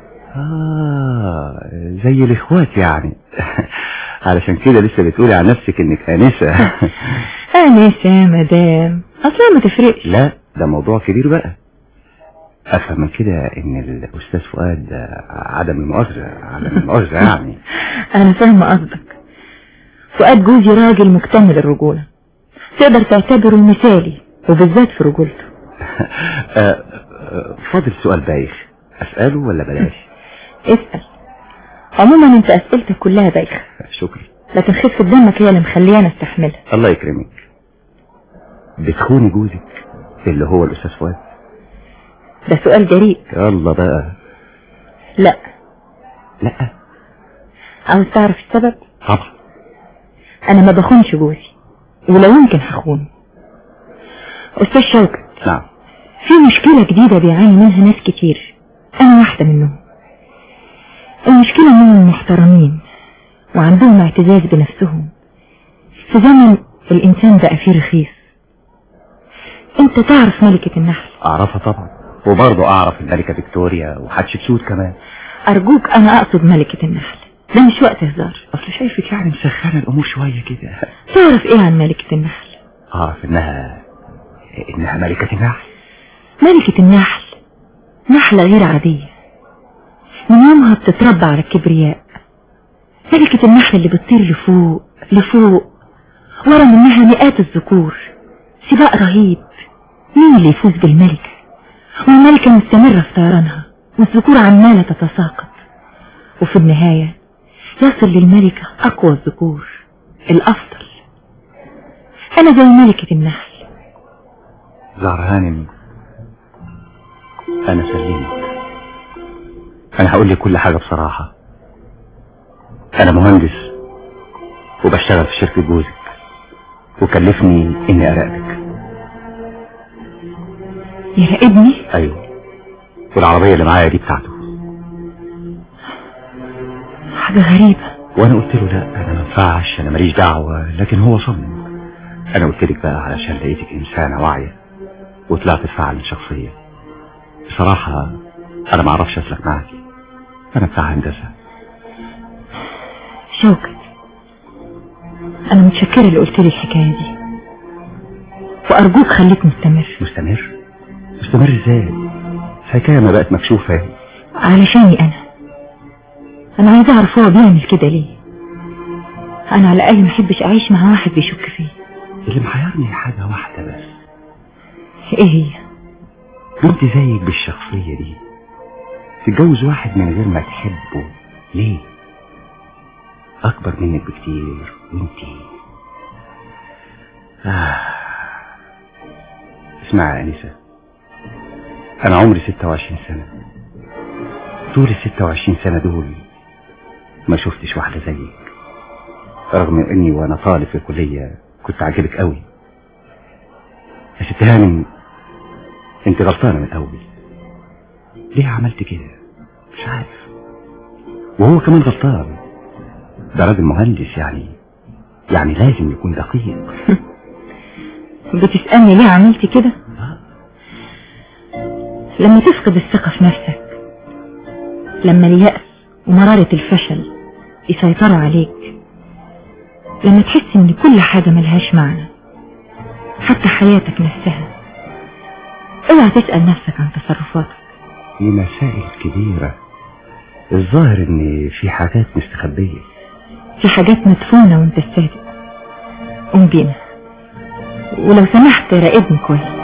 اه زي الاخوات يعني علشان كده لسه بتقولي عن نفسك انك انسه انسة مدام اصلا ما تفرقش لا ده موضوع كبير بقى افهم من كده ان الاستاذ فؤاد عدم المؤاخذه عدم المؤاخذه يعني انا فاهمة قصدك فؤاد جوزي راجل مكتمل الرجولة تقدر تعتبره مثالي وبالذات في رجولته آه، آه، فاضل سؤال بايخ اساله ولا بلاش اسأل عموما انت اسئلتك كلها بايخة شكرا لكن خفة دمك هي اللي مخليانا استحملها الله يكرمك بتخوني جوزك اللي هو الاستاذ فؤاد ده سؤال جريء يلا بقى لا لا عاوز تعرف السبب طبعا انا ما بخونش جوزي ولو يمكن هخونه استاذ شوكت نعم في مشكلة جديدة بيعاني منها ناس كتير انا واحدة منهم المشكلة انهم محترمين وعندهم اعتزاز بنفسهم في زمن الانسان بقى فيه رخيص انت تعرف ملكة النحل اعرفها طبعا وبرضه اعرف الملكه فيكتوريا وحتشبسوت كمان ارجوك انا اقصد ملكة النحل ده مش وقت هزار اصل شايفك يعني مسخنه الامور شويه كده تعرف ايه عن ملكة النحل اعرف انها انها ملكه النحل ملكة النحل نحلة غير عادية من يومها بتتربى على الكبرياء ملكة النحل اللي بتطير لفوق لفوق ورا منها مئات الذكور سباق رهيب مين اللي يفوز بالملكة والملكة مستمرة في طيرانها والذكور عمالة تتساقط وفي النهاية يصل للملكة أقوى الذكور الأفضل أنا زي ملكة النحل زهر هانم انا سلمت انا هقول لك كل حاجه بصراحه انا مهندس وبشتغل في شركه جوزك وكلفني اني اراقبك يراقبني ايوه والعربيه اللي معايا دي بتاعته حاجة غريبة وانا قلت له لا انا ما ينفعش انا ماليش دعوه لكن هو صمم انا قلت لك بقى علشان لقيتك انسانه واعيه وطلعت تفعل شخصيه بصراحه انا ما اعرفش اسلك معاكي انا بتاع هندسه شوكت أنا متشكرة اللي قلت لي الحكاية دي وأرجوك خليك مستمر مستمر مستمر ازاي الحكايه ما بقت مكشوفه اهي. علشاني أنا أنا عايزة أعرف هو بيعمل كده ليه أنا على الأقل ما أحبش أعيش مع واحد بيشك فيا اللي محيرني حاجه واحده بس إيه هي بنت زيك بالشخصيه دي تتجوز واحد من غير ما تحبه ليه اكبر منك بكتير وانتي آه اسمع يا أنسة أنا عمري 26 سنة طول ال 26 سنة دول ما شفتش واحدة زيك رغم إني وأنا طالب في الكلية كنت عاجبك قوي يا ست هانم أنت غلطانة من الأول ليه عملت كده مش عارف وهو كمان غلطان ده راجل مهندس يعني يعني لازم يكون دقيق بتسألني ليه عملت كده لما تفقد الثقة في نفسك لما اليأس ومرارة الفشل يسيطروا عليك لما تحس ان كل حاجة ملهاش معنى حتى حياتك نفسها اوعى تسأل نفسك عن تصرفاتك في مسائل كبيرة الظاهر ان في حاجات مستخبية في حاجات مدفونة وانت الصادق قوم بينا ولو سمحت راقبني كويس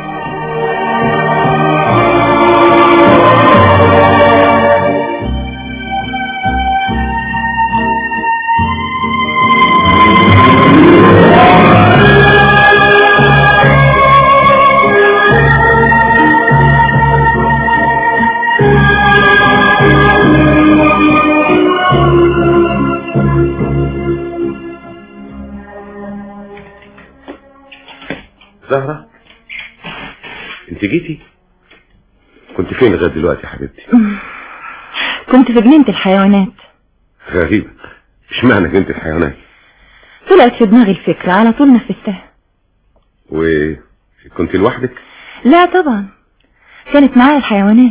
زهرة انت جيتي كنت فين لغايه دلوقتي يا حبيبتي كنت في جنينة الحيوانات غريبة اشمعنى جنت الحيوانات طلعت في دماغي الفكرة على طول نفذتها وكنت لوحدك لا طبعا كانت معايا الحيوانات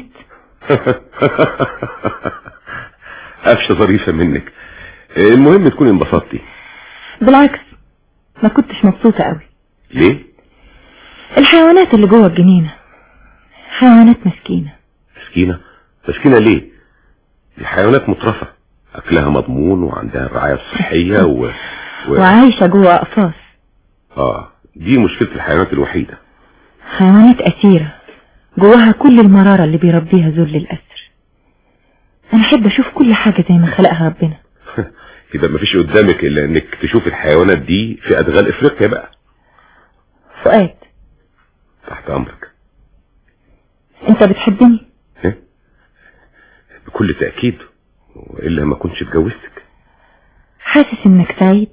قفشة ظريفة منك المهم تكوني انبسطتي بالعكس ما كنتش مبسوطة قوي ليه الحيوانات اللي جوه الجنينة حيوانات مسكينة مسكينة مسكينة ليه دي حيوانات مترفة اكلها مضمون وعندها الرعاية الصحية و... و... وعايشة جوه أقفاص اه دي مشكلة الحيوانات الوحيدة حيوانات أسيرة جواها كل المرارة اللي بيربيها ذل الأسر أنا أحب أشوف كل حاجة زي ما خلقها ربنا كده مفيش قدامك الا انك تشوف الحيوانات دي في ادغال افريقيا بقى فؤاد تحت امرك أنت بتحبني إيه؟ بكل تأكيد وإلا ما كنتش اتجوزتك حاسس إنك سعيد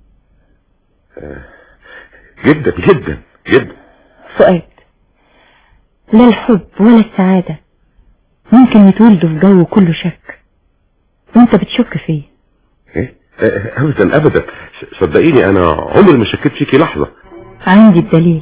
جدا جدا جدا فؤاد لا الحب ولا السعادة ممكن يتولدوا في جو كله شك وانت بتشك فيه ايه آه، ابدا ابدا ص- صدقيني انا عمري ما شكيت فيكي لحظة عندي الدليل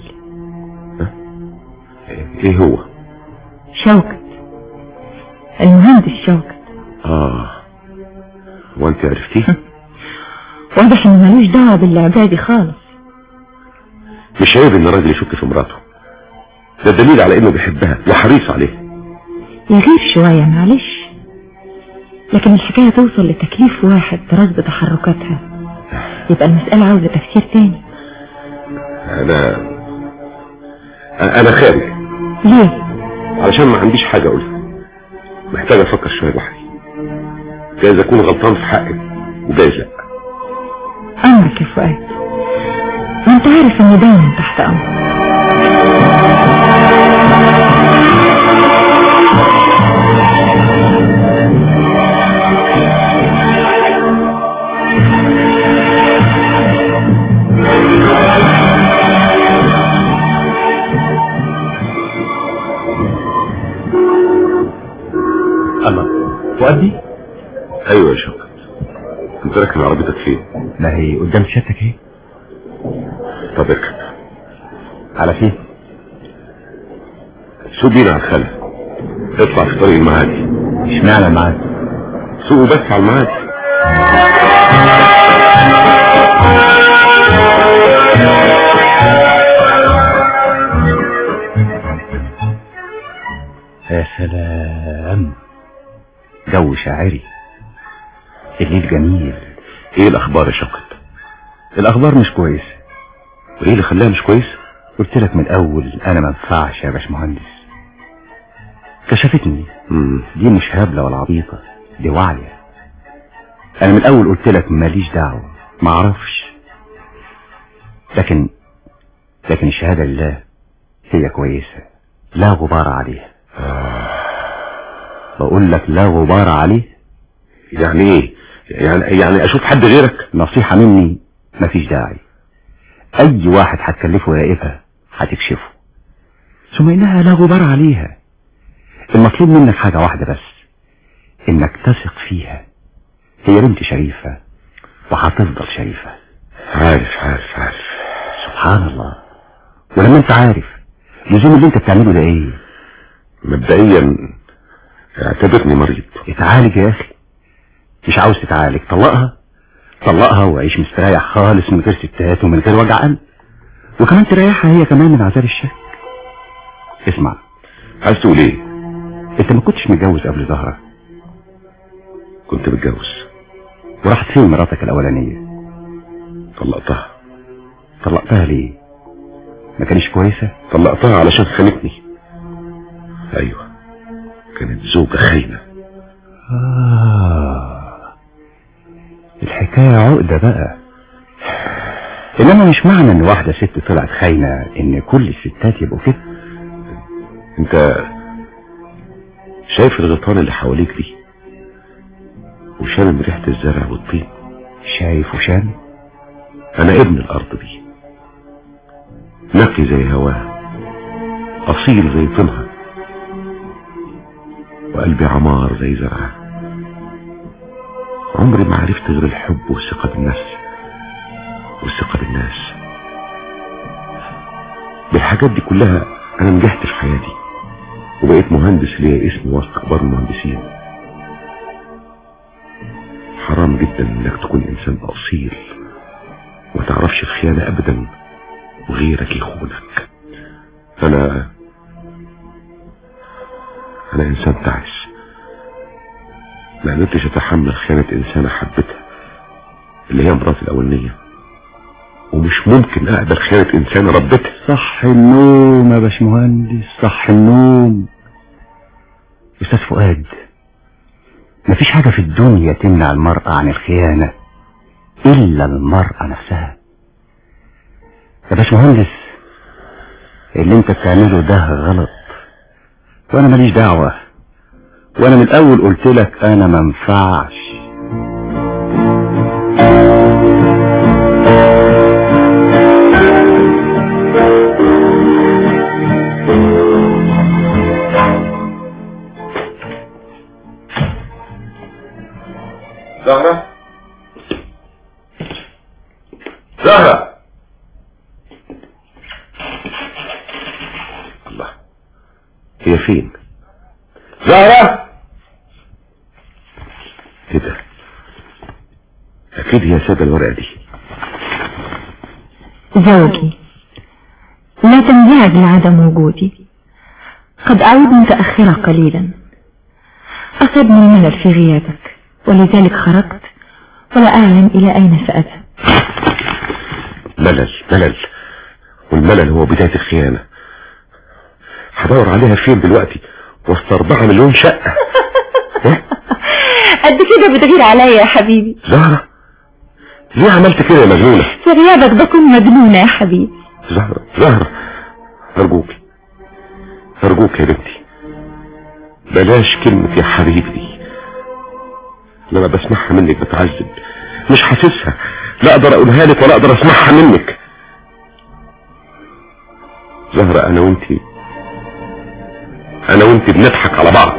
ايه هو شوكت المهندس شوكت اه وانت عرفتيه واضح انه ملوش دعوة باللعبة دي خالص مش عيب ان الراجل يشك في مراته ده دليل على انه بيحبها وحريص عليها يغير شوية معلش لكن الحكاية توصل لتكليف واحد برصد تحركاتها يبقى المسألة عاوزة تفسير تاني انا انا خارج ليه؟ علشان ما عنديش حاجة اقولها محتاج افكر شوية لوحدي جايز اكون غلطان في حقك وجايز لا أمرك يا فؤاد وانت عارف اني دايما تحت أمرك الله تؤدي ايوه يا شوكت انت راكب عربيتك فين ما هي قدام شتك ايه طب اركب على فين سوق بينا على الخلا اطلع في طريق المعادي اشمعنى معاك سوقوا بس على المعادي يا سلام جو شاعري الليل جميل ايه الاخبار يا شوكت الاخبار مش كويسه وايه اللي خلاها مش كويس قلت لك من الاول انا ما انفعش يا باشمهندس كشفتني امم دي مش هبله ولا عبيطه دي واعيه انا من الاول قلت لك ماليش دعوه ما اعرفش لكن لكن الشهاده لله هي كويسة لا غبار عليها بقول لك لا غبار عليه يعني ايه يعني يعني اشوف حد غيرك نصيحة مني مفيش داعي اي واحد هتكلفه يراقبها هتكشفه ثم انها لا غبار عليها المطلوب منك حاجة واحدة بس انك تثق فيها هي بنت شريفة وهتفضل شريفة عارف عارف عارف سبحان الله ولما انت عارف لزوم اللي انت بتعمله ده ايه مبدئيا اعتبرني مريض اتعالج يا اخي مش عاوز تتعالج طلقها طلقها وعيش مستريح خالص من غير ستات ومن غير وجع قلب وكمان تريحها هي كمان من عذاب الشك اسمع عايز تقول ايه انت ما كنتش متجوز قبل زهرة كنت متجوز وراحت فين مراتك الاولانية طلقتها طلقتها ليه ما كانش كويسة طلقتها علشان خانتني ايوه كانت زوجة خاينة آه. الحكاية عقدة بقى انما مش معنى ان واحدة ست طلعت خاينة ان كل الستات يبقوا كده انت شايف الغيطان اللي حواليك دي وشامم ريحة الزرع والطين شايف وشام انا ابن الارض دي نقي زي هواها اصيل زي طينها وقلبي عمار زي زرعها عمري ما عرفت غير الحب والثقة بالنفس والثقة بالناس بالحاجات دي كلها انا نجحت في حياتي وبقيت مهندس ليا اسم وسط كبار المهندسين حرام جدا انك تكون انسان اصيل وما تعرفش الخيانة ابدا وغيرك يخونك انا انا انسان تعس ما قدرتش اتحمل خيانة انسانة حبتها اللي هي مراتي الاولانية ومش ممكن اقبل خيانة انسانة ربتها صح النوم يا باشمهندس صح النوم استاذ فؤاد مفيش حاجة في الدنيا تمنع المرأة عن الخيانة الا المرأة نفسها يا باشمهندس اللي انت بتعمله ده غلط وانا ماليش دعوة وانا من الاول قلت لك انا منفعش زهرة زهرة الله هي فين زهرة ايه ده اكيد هي سادة الورقة دي زوجي لا تنزعج لعدم وجودي قد أعود متأخرة قليلا أصبني الملل في غيابك ولذلك خرجت ولا أعلم إلى أين سأذهب ملل ملل والملل هو بداية الخيانة هدور عليها فين دلوقتي وسط أربعة مليون شقة إيه؟ قد كده بتغير عليا يا حبيبي زهرة ليه عملت كده يا مجنونة في غيابك بكون مجنونة يا حبيبي زهرة زهرة أرجوك أرجوك يا بنتي بلاش كلمة يا حبيبي دي لما بسمعها منك بتعذب مش حاسسها لا اقدر اقولها لك ولا اقدر اسمعها منك زهرة انا وانتي انا وانتي بنضحك على بعض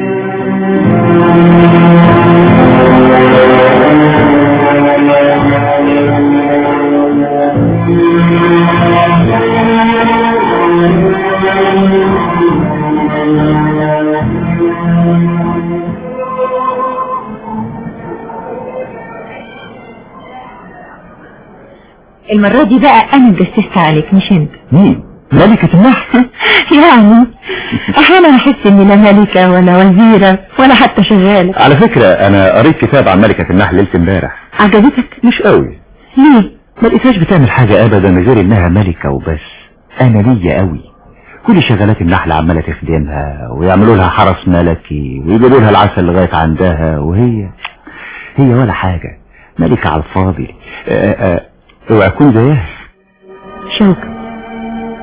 المرة دي بقى أنا اتجسست عليك مش أنت مين ملكة النحل يعني أحيانا أحس إني لا ملكة ولا وزيرة ولا حتى شغالة على فكرة انا قريت كتاب عن ملكة النحل ليلة امبارح عجبتك مش قوي ليه ما لقيتهاش بتعمل حاجة ابدا غير انها ملكة وبس انا ليا قوي كل شغالات النحل عمالة تخدمها ويعملوا لها حرس ملكي ويجيبوا لها العسل لغاية عندها وهي هي ولا حاجة ملكة على الفاضي آه، آه، اوعى اكون زيها شوكة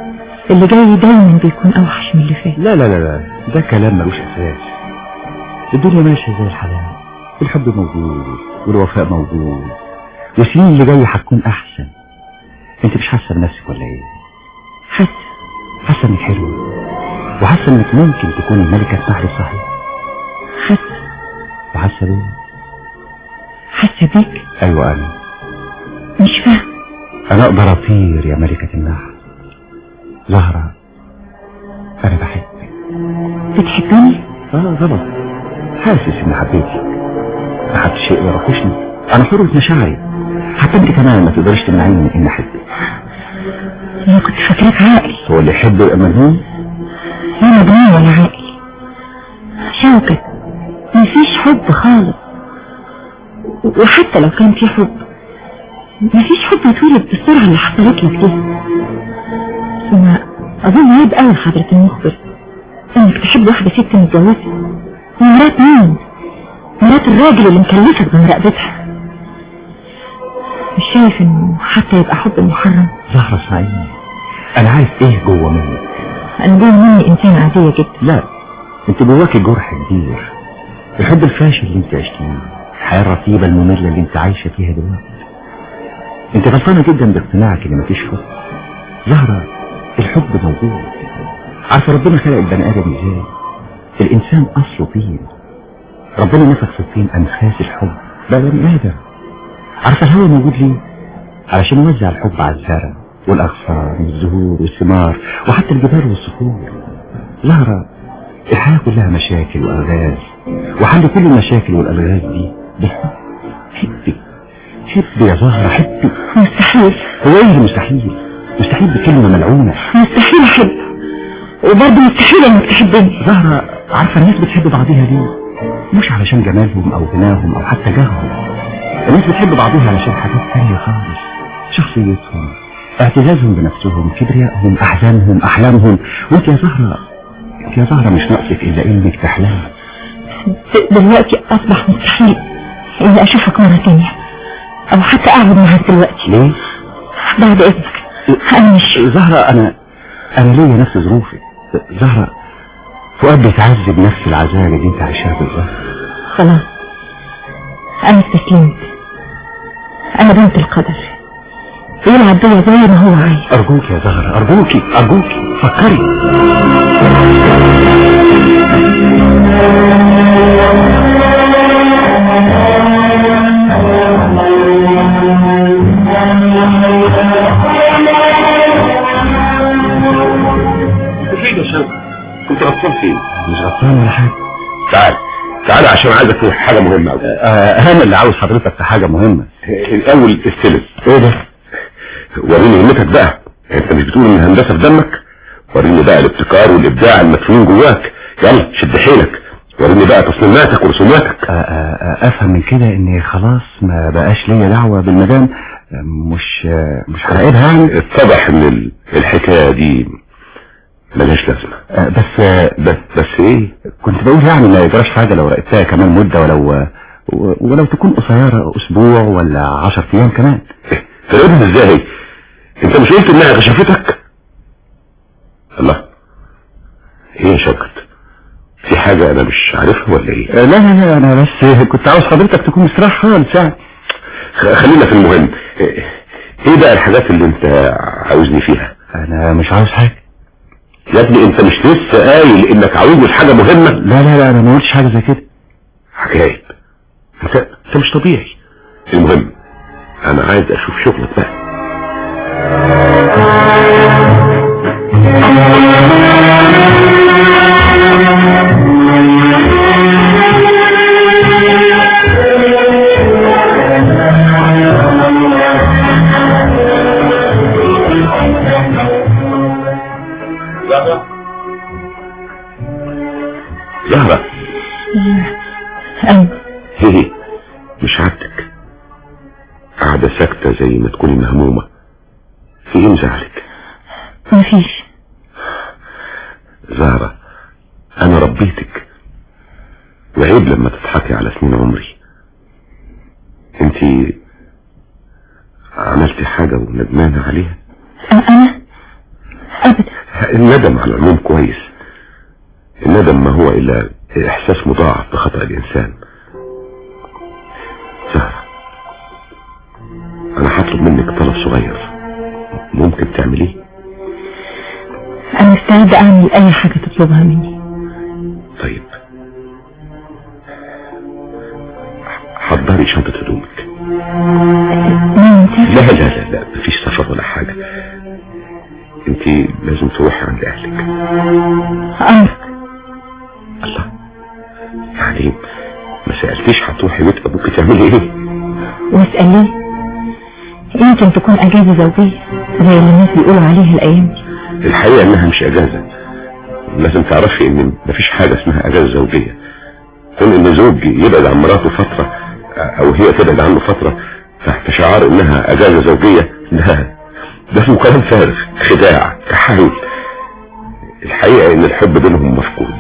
اللي جاي دايما بيكون اوحش من اللي فات لا لا لا لا ده كلام ملوش اساس الدنيا ماشيه زي الحلال الحب موجود والوفاء موجود والسنين اللي جايه هتكون احسن انت مش حاسه بنفسك ولا ايه حاسه حاسه انك حلوه وحاسه انك ممكن تكوني ملكه نحر صحيح حاسه وحاسه بيه حاسه بيك ايوه انا مش فاهم انا اقدر اطير يا ملكه النحل زهره انا بحبك بتحبني اه طبعا حاسس اني حبيتك ما حدش يقدر يرخصني انا حرة مشاعري حتى انت كمان ما تقدرش تمنعيني من اني احبك انا كنت فاكراك عاقل هو اللي يحب يبقى مجنون لا مجنون ولا عاقل شوكت مفيش حب خالص وحتى لو كان في حب مفيش حب يتولد بالسرعة اللي حصلت لك دي ثم أظن عيب قوي حضرة المخبر إنك تحب واحدة ست متجوزة مرات مين؟ مرات الراجل اللي مكلفك بمراقبتها مش شايف إنه حتى يبقى حب محرم زهرة اسمعيني انا عارف ايه جوه منك أنا جوه مني إنسان عادية جدا لا انت جواكي جرح كبير الحب الفاشل اللي انت عشتيه الحياة الرتيبة المملة اللي انت عايشة فيها دلوقتي انت غلطانة جدا باقتناعك ان مفيش حب زهرة الحب موجود عارفة ربنا خلق البني ادم ازاي الانسان اصله طين ربنا نفخ في الطين انفاس الحب بقى بني ادم عارفة الهواء موجود ليه علشان يوزع الحب على الزرع والاغصان والزهور والثمار وحتى الجبال والصخور زهرة الحياة كلها مشاكل والغاز وحل كل المشاكل والالغاز دي بالحب حبي حبي يا زهرة حبي مستحيل هو ايه المستحيل مستحيل بكلمة ملعونة مستحيل أحب وبرضه مستحيل إنك تحبني زهرة عارفة الناس بتحب بعضها ليه مش علشان جمالهم او غناهم او حتى جاههم الناس بتحب بعضها علشان حاجات تانية خالص شخصيتهم اعتزازهم بنفسهم كبريائهم احزانهم احلامهم وانت يا زهرة انت يا زهرة مش ناقصك الا انك تحلم دلوقتي أصبح مستحيل إني أشوفك مرة تانية أو حتى أقعد معاك دلوقتي ليه بعد إذنك أنا مش زهرة انا انا ليا نفس ظروفي زهرة فؤاد بيتعذب نفس العذاب اللي انت عايشاها بالظبط خلاص أنا استسلمت أنا بنت القدر يلعب بيا زي ما هو عايز ارجوك يا زهرة ارجوكي ارجوكي فكري فين يا شوقي كنت غطسان فين مش غلطان ولا حاجة تعال تعال عشان عايزك في حاجة مهمة أوي آه انا اللي عاوز حضرتك في حاجة مهمة الأول استلم ايه ده وريني همتك بقى انت مش بتقول ان الهندسة في دمك وريني بقى الابتكار والابداع المدفونين جواك يلا شد حيلك وريني بقى تصميماتك ورسوماتك آه آه آه افهم من كده ان خلاص ما بقاش ليا دعوة بالمدام آه، مش آه، مش هراقبها يعني اتضح ان ال- الحكاية دي ملهاش لازمة آه، بس آه، بس بس ايه كنت بقول يعني ما يجراش حاجة لو راقبتها كمان مدة ولو و- ولو تكون قصيرة اسبوع ولا عشر ايام كمان تراقبها ازاي انت مش قلت انها كشفتك الله ايه يا شوكت في حاجة انا مش عارفها ولا ايه آه، لا لا لا انا بس كنت عاوز حضرتك تكون مستريح خالص يعني خ- خلينا في المهم ايه إيه بقى الحاجات اللي انت عاوزني فيها انا مش عاوز حاجة يا ابني انت مش لسه قايل انك عاوزني في حاجة مهمة لا لا لا انا ما قلتش حاجة زي كده عجائب انت انت مش طبيعي المهم انا عايز اشوف شغلك بقى زهرة زهرة أيوة هي مش عادتك قاعدة ساكتة زي ما تكوني مهمومة في ايه مزعلك مفيش زهرة انا ربيتك وعيب لما تضحكي على سنين عمري انتي عملتي حاجة وندمانة عليها أ- أنا أبدا الندم على العموم كويس الندم ما هو الا احساس مضاعف بخطأ الانسان زهرة انا هطلب منك طلب صغير ممكن تعمليه انا مستعدة اعمل اي حاجة تطلبها مني طيب حضري شنطة هدومك مين انت لا لا لا لا مفيش سفر ولا حاجة انت لازم تروحي عند اهلك امرك الله يعني ما سألتيش هتروحي بيت ابوك تعملي ايه واسأل ليه يمكن تكون اجازة زوجية زي اللي الناس بيقولوا عليها الايام دي الحقيقة انها مش اجازة لازم تعرفي ان مفيش حاجة اسمها اجازة زوجية كون ان زوج يبعد عن مراته فترة او هي تبعد عنه فترة تحت شعار انها اجازة زوجية ده ده اسمه كلام فارغ خداع تحايل الحقيقة ان الحب بينهم مفقود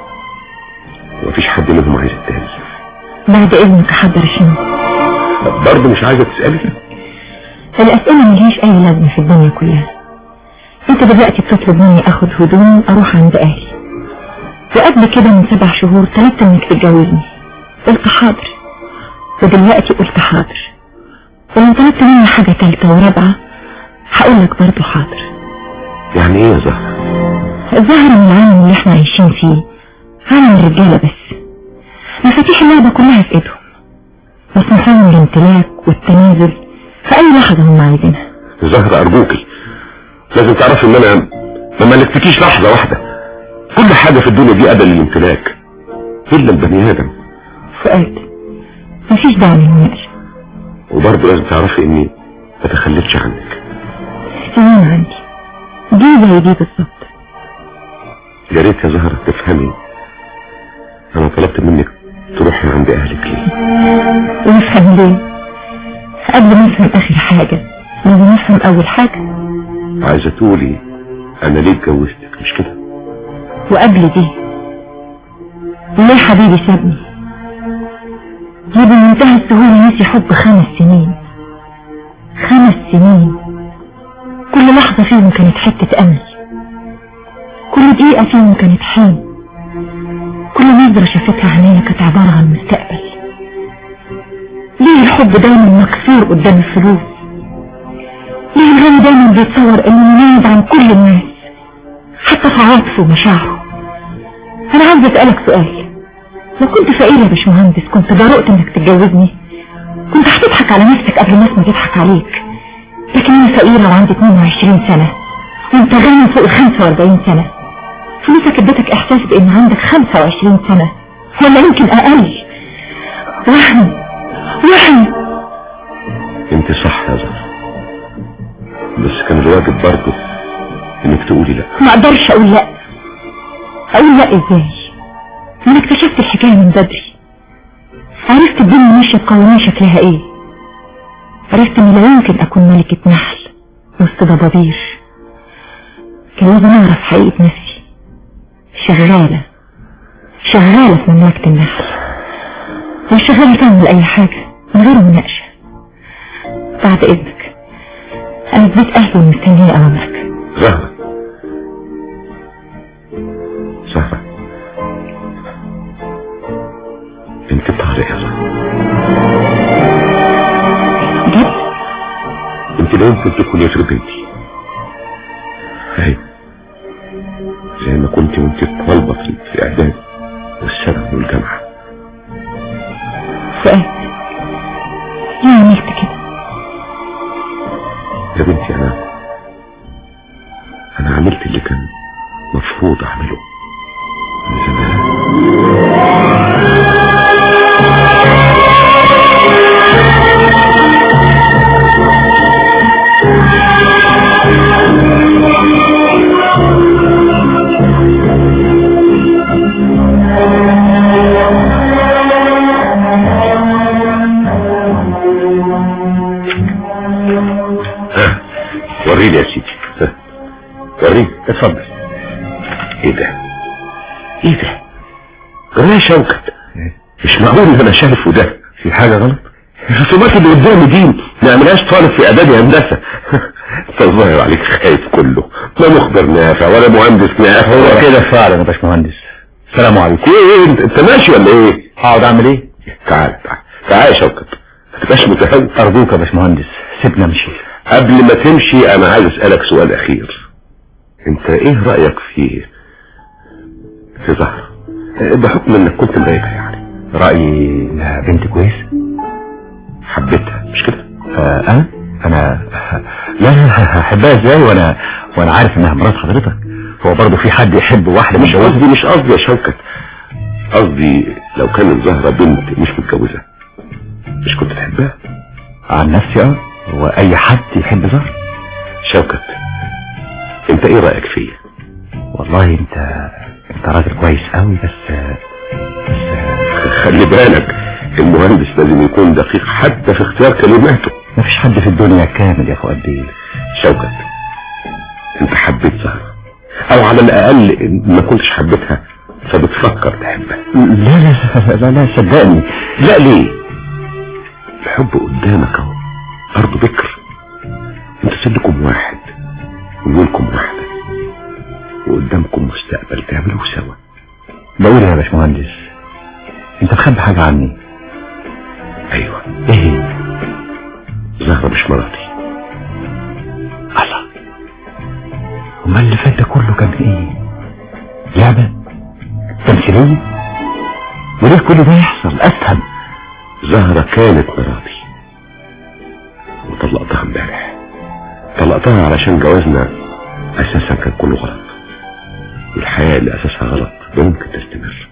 ومفيش حد منهم عايز التاني بعد اذنك احضر الشنطة برضه مش عايزة تسألي الاسئلة ملهاش اي لازمة في الدنيا كلها انت دلوقتي بتطلب مني اخد هدوم اروح عند اهلي وقبل كده من سبع شهور طلبت انك تتجوزني قلت حاضر ودلوقتي قلت حاضر ولو طلبت مني حاجة تالتة ورابعة هقول لك برضه حاضر يعني ايه يا زهرة الظاهر من العالم اللي احنا عايشين فيه عالم الرجالة بس مفاتيح اللعبة كلها في ايدهم مسموح لهم الامتلاك والتنازل في اي لحظة هم عايزينها زهرة ارجوكي لازم تعرفي ان انا ما ملكتكيش لحظة واحدة كل حاجة في الدنيا دي ادى للامتلاك الا البني ادم فؤاد مفيش داعي للمناقشة وبرضه لازم تعرفي اني ما تخليتش عنك سنين عندي دي زي دي بالظبط يا ريت يا زهرة تفهمي انا طلبت منك تروحي عند اهلك ليه ونفهم ليه قبل ما نفهم اخر حاجة لازم نفهم اول حاجة عايزة تقولي انا ليه اتجوزتك مش كده وقبل دي ليه حبيبي سابني ليه بمنتهى السهولة نسي حب خمس سنين خمس سنين كل لحظة فيهم كانت حتة امل كل دقيقة فيهم كانت حلم كل نظرة شافتها عينيا كانت عبارة عن مستقبل ليه الحب دايما مكسور قدام الفلوس ليه الغني دايما بيتصور انه مميز عن كل الناس حتى في عواطفه ومشاعره انا عاوز اسألك سؤال لو كنت فقير يا باشمهندس كنت جرؤت انك تتجوزني كنت هتضحك على نفسك قبل الناس ما تضحك عليك لكن انا فقيرة وعندي 22 سنة وانت غني فوق ال 45 سنة فلوسك ادتك احساس بان عندك 25 سنة ولا يمكن اقل وهم وهم انت صح يا زهرة بس كان الواجب برضه انك تقولي لا ما اقدرش اقول لا اقول لا ازاي ما انا اكتشفت الحكاية من بدري عرفت الدنيا ماشية بقوانين شكلها ايه عرفت ان لا يمكن اكون ملكة نحل وسط ضبابير كان لازم اعرف حقيقة نفسي شغالة شغالة في مملكة النحل مش شغالة تعمل اي حاجة من غير مناقشة بعد اذنك انا في بيت اهلي ومستنية اوامرك زهرة زهرة انت طارق يا زهرة جد انت لا يمكن تكوني غير بنتي ايوه زي ما كنت وانت طالبة في في اعداد والثانوي والجامعة فؤاد ليه عملت كده يا بنتي انا انا عملت اللي كان مفروض اعمله من زمان ها وريني يا سيدي ها وريني اتفضل ايه ده ايه ده انا شوكت مش معقول ان انا شايفه ده في حاجة غلط الرسومات اللي قدامي دي ما عملهاش طالب في اعدادي هندسه انت الظاهر عليك خايف كله لا مخبر نافع ولا مهندس نافع هو كده فعلا يا باشمهندس السلام عليكم ايه انت, انت ماشي ولا ايه هقعد اعمل ايه تعال تعال تعال يا شوكت ما تبقاش متهور ارجوك يا باشمهندس سيبنا امشي قبل ما تمشي انا عايز اسالك سؤال اخير انت ايه رايك في في زهر بحكم انك كنت مراقبها يعني رايي انها بنت كويس حبيتها مش كده آه انا انا لا لا احبها ازاي وانا وانا عارف انها مرات حضرتك هو برضه في حد يحب واحده مش متجوزة؟ قصدي مش قصدي يا شوكت قصدي لو كانت زهرة بنت مش متجوزة مش كنت تحبها عن نفسي اه هو اي حد يحب زهر شوكت انت ايه رأيك فيا والله انت انت راجل كويس قوي بس بس خلي بالك المهندس لازم يكون دقيق حتى في اختيار كلماته مفيش حد في الدنيا كامل يا فؤاد بيه شوكت انت حبيت زهرة او على الاقل ما كنتش حبيتها فبتفكر تحبها لا لا لا لا صدقني لا ليه الحب قدامك اهو ارض بكر انت سنكم واحد ونولكم واحدة وقدامكم مستقبل تعملوه سوا بقول يا باشمهندس انت مخبي حاجه عني ايوه ايه زهرة مش مراتي الله امال اللي فات ده كله كان ايه لعبه تمثيليه وليه كل ده يحصل افهم زهرة كانت مراتي وطلقتها امبارح طلقتها علشان جوازنا اساسا كان كله غلط والحياة اللي اساسها غلط لا يمكن تستمر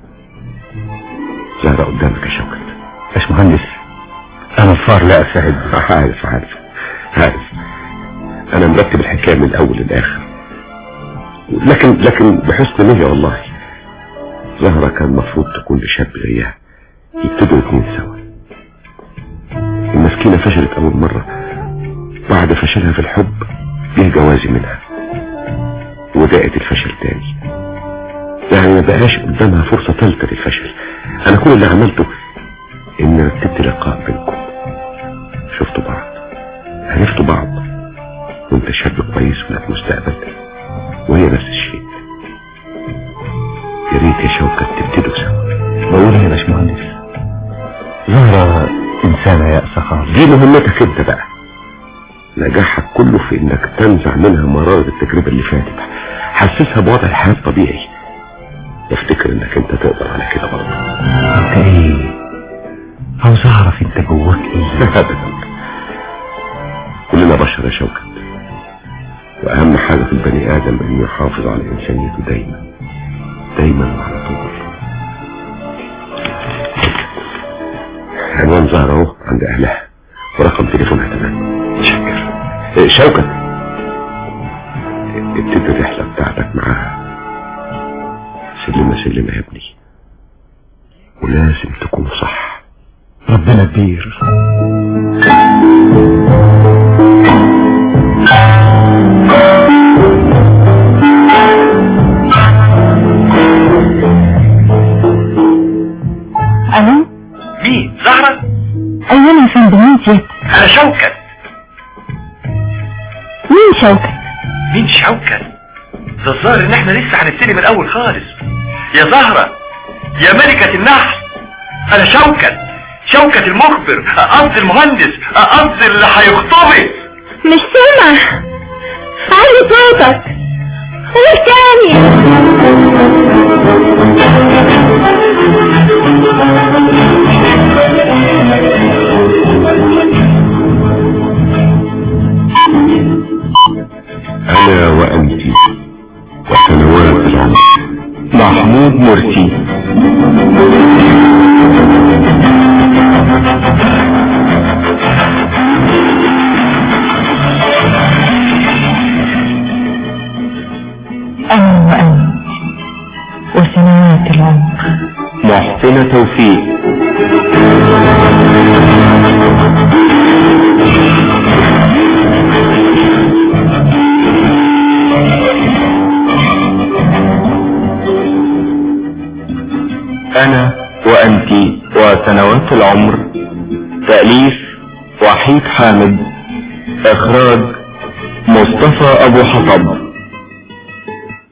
زهرة قدامك يا شوكت باشمهندس انا الفار لا افهم عارف عارف عارف انا مرتب الحكاية من الاول للاخر لكن لكن بحسن نية والله زهرة كان المفروض تكون لشاب زيها يبتدوا اتنين سوا المسكينة فشلت اول مرة بعد فشلها في الحب جه جوازي منها وداءت الفشل تاني يعني ما بقاش قدامها فرصة ثالثة للفشل انا كل اللي عملته ان رتبت لقاء بينكم شفتوا بعض عرفتوا بعض وانت شاب كويس ولك مستقبل وهي نفس الشيء يا ريت يا شوكة تبتدوا سوا بقول يا باشمهندس زهرة انسانة يأسة خالص دي مهمتك انت بقى نجاحك كله في انك تنزع منها مرارة التجربة اللي فاتت حسسها بوضع الحياة الطبيعي افتكر انك انت تقدر على كده برضه انت ايه عاوز اعرف انت جواك ايه ابدا كلنا بشر يا شوكت واهم حاجة في البني ادم انه يحافظ على انسانيته دايما دايما وعلى طول عنوان زهرة اهو عند اهلها ورقم تليفونها كمان شكر إيه، شوكت ابتدي الرحلة بتاعتك معاها سلمة سلمة يا ابني ولازم تكون صح ربنا كبير الو مين زهرة ايوه انا يا فندم مين سيادتك انا شوكت مين شوكت مين شوكت ده الظاهر ان احنا لسه هنبتدي من الاول خالص يا زهرة يا ملكة النحل انا شوكت شوكت المخبر قصدي المهندس قصدي اللي هيخطبك مش سامع علي صوتك قول تاني انا وانت وسنوات العمر محمود مرسي انا وانت وسنوات العمر محسنة توفيق أنا وأنت وسنوات العمر تأليف وحيد حامد إخراج مصطفى ابو حطب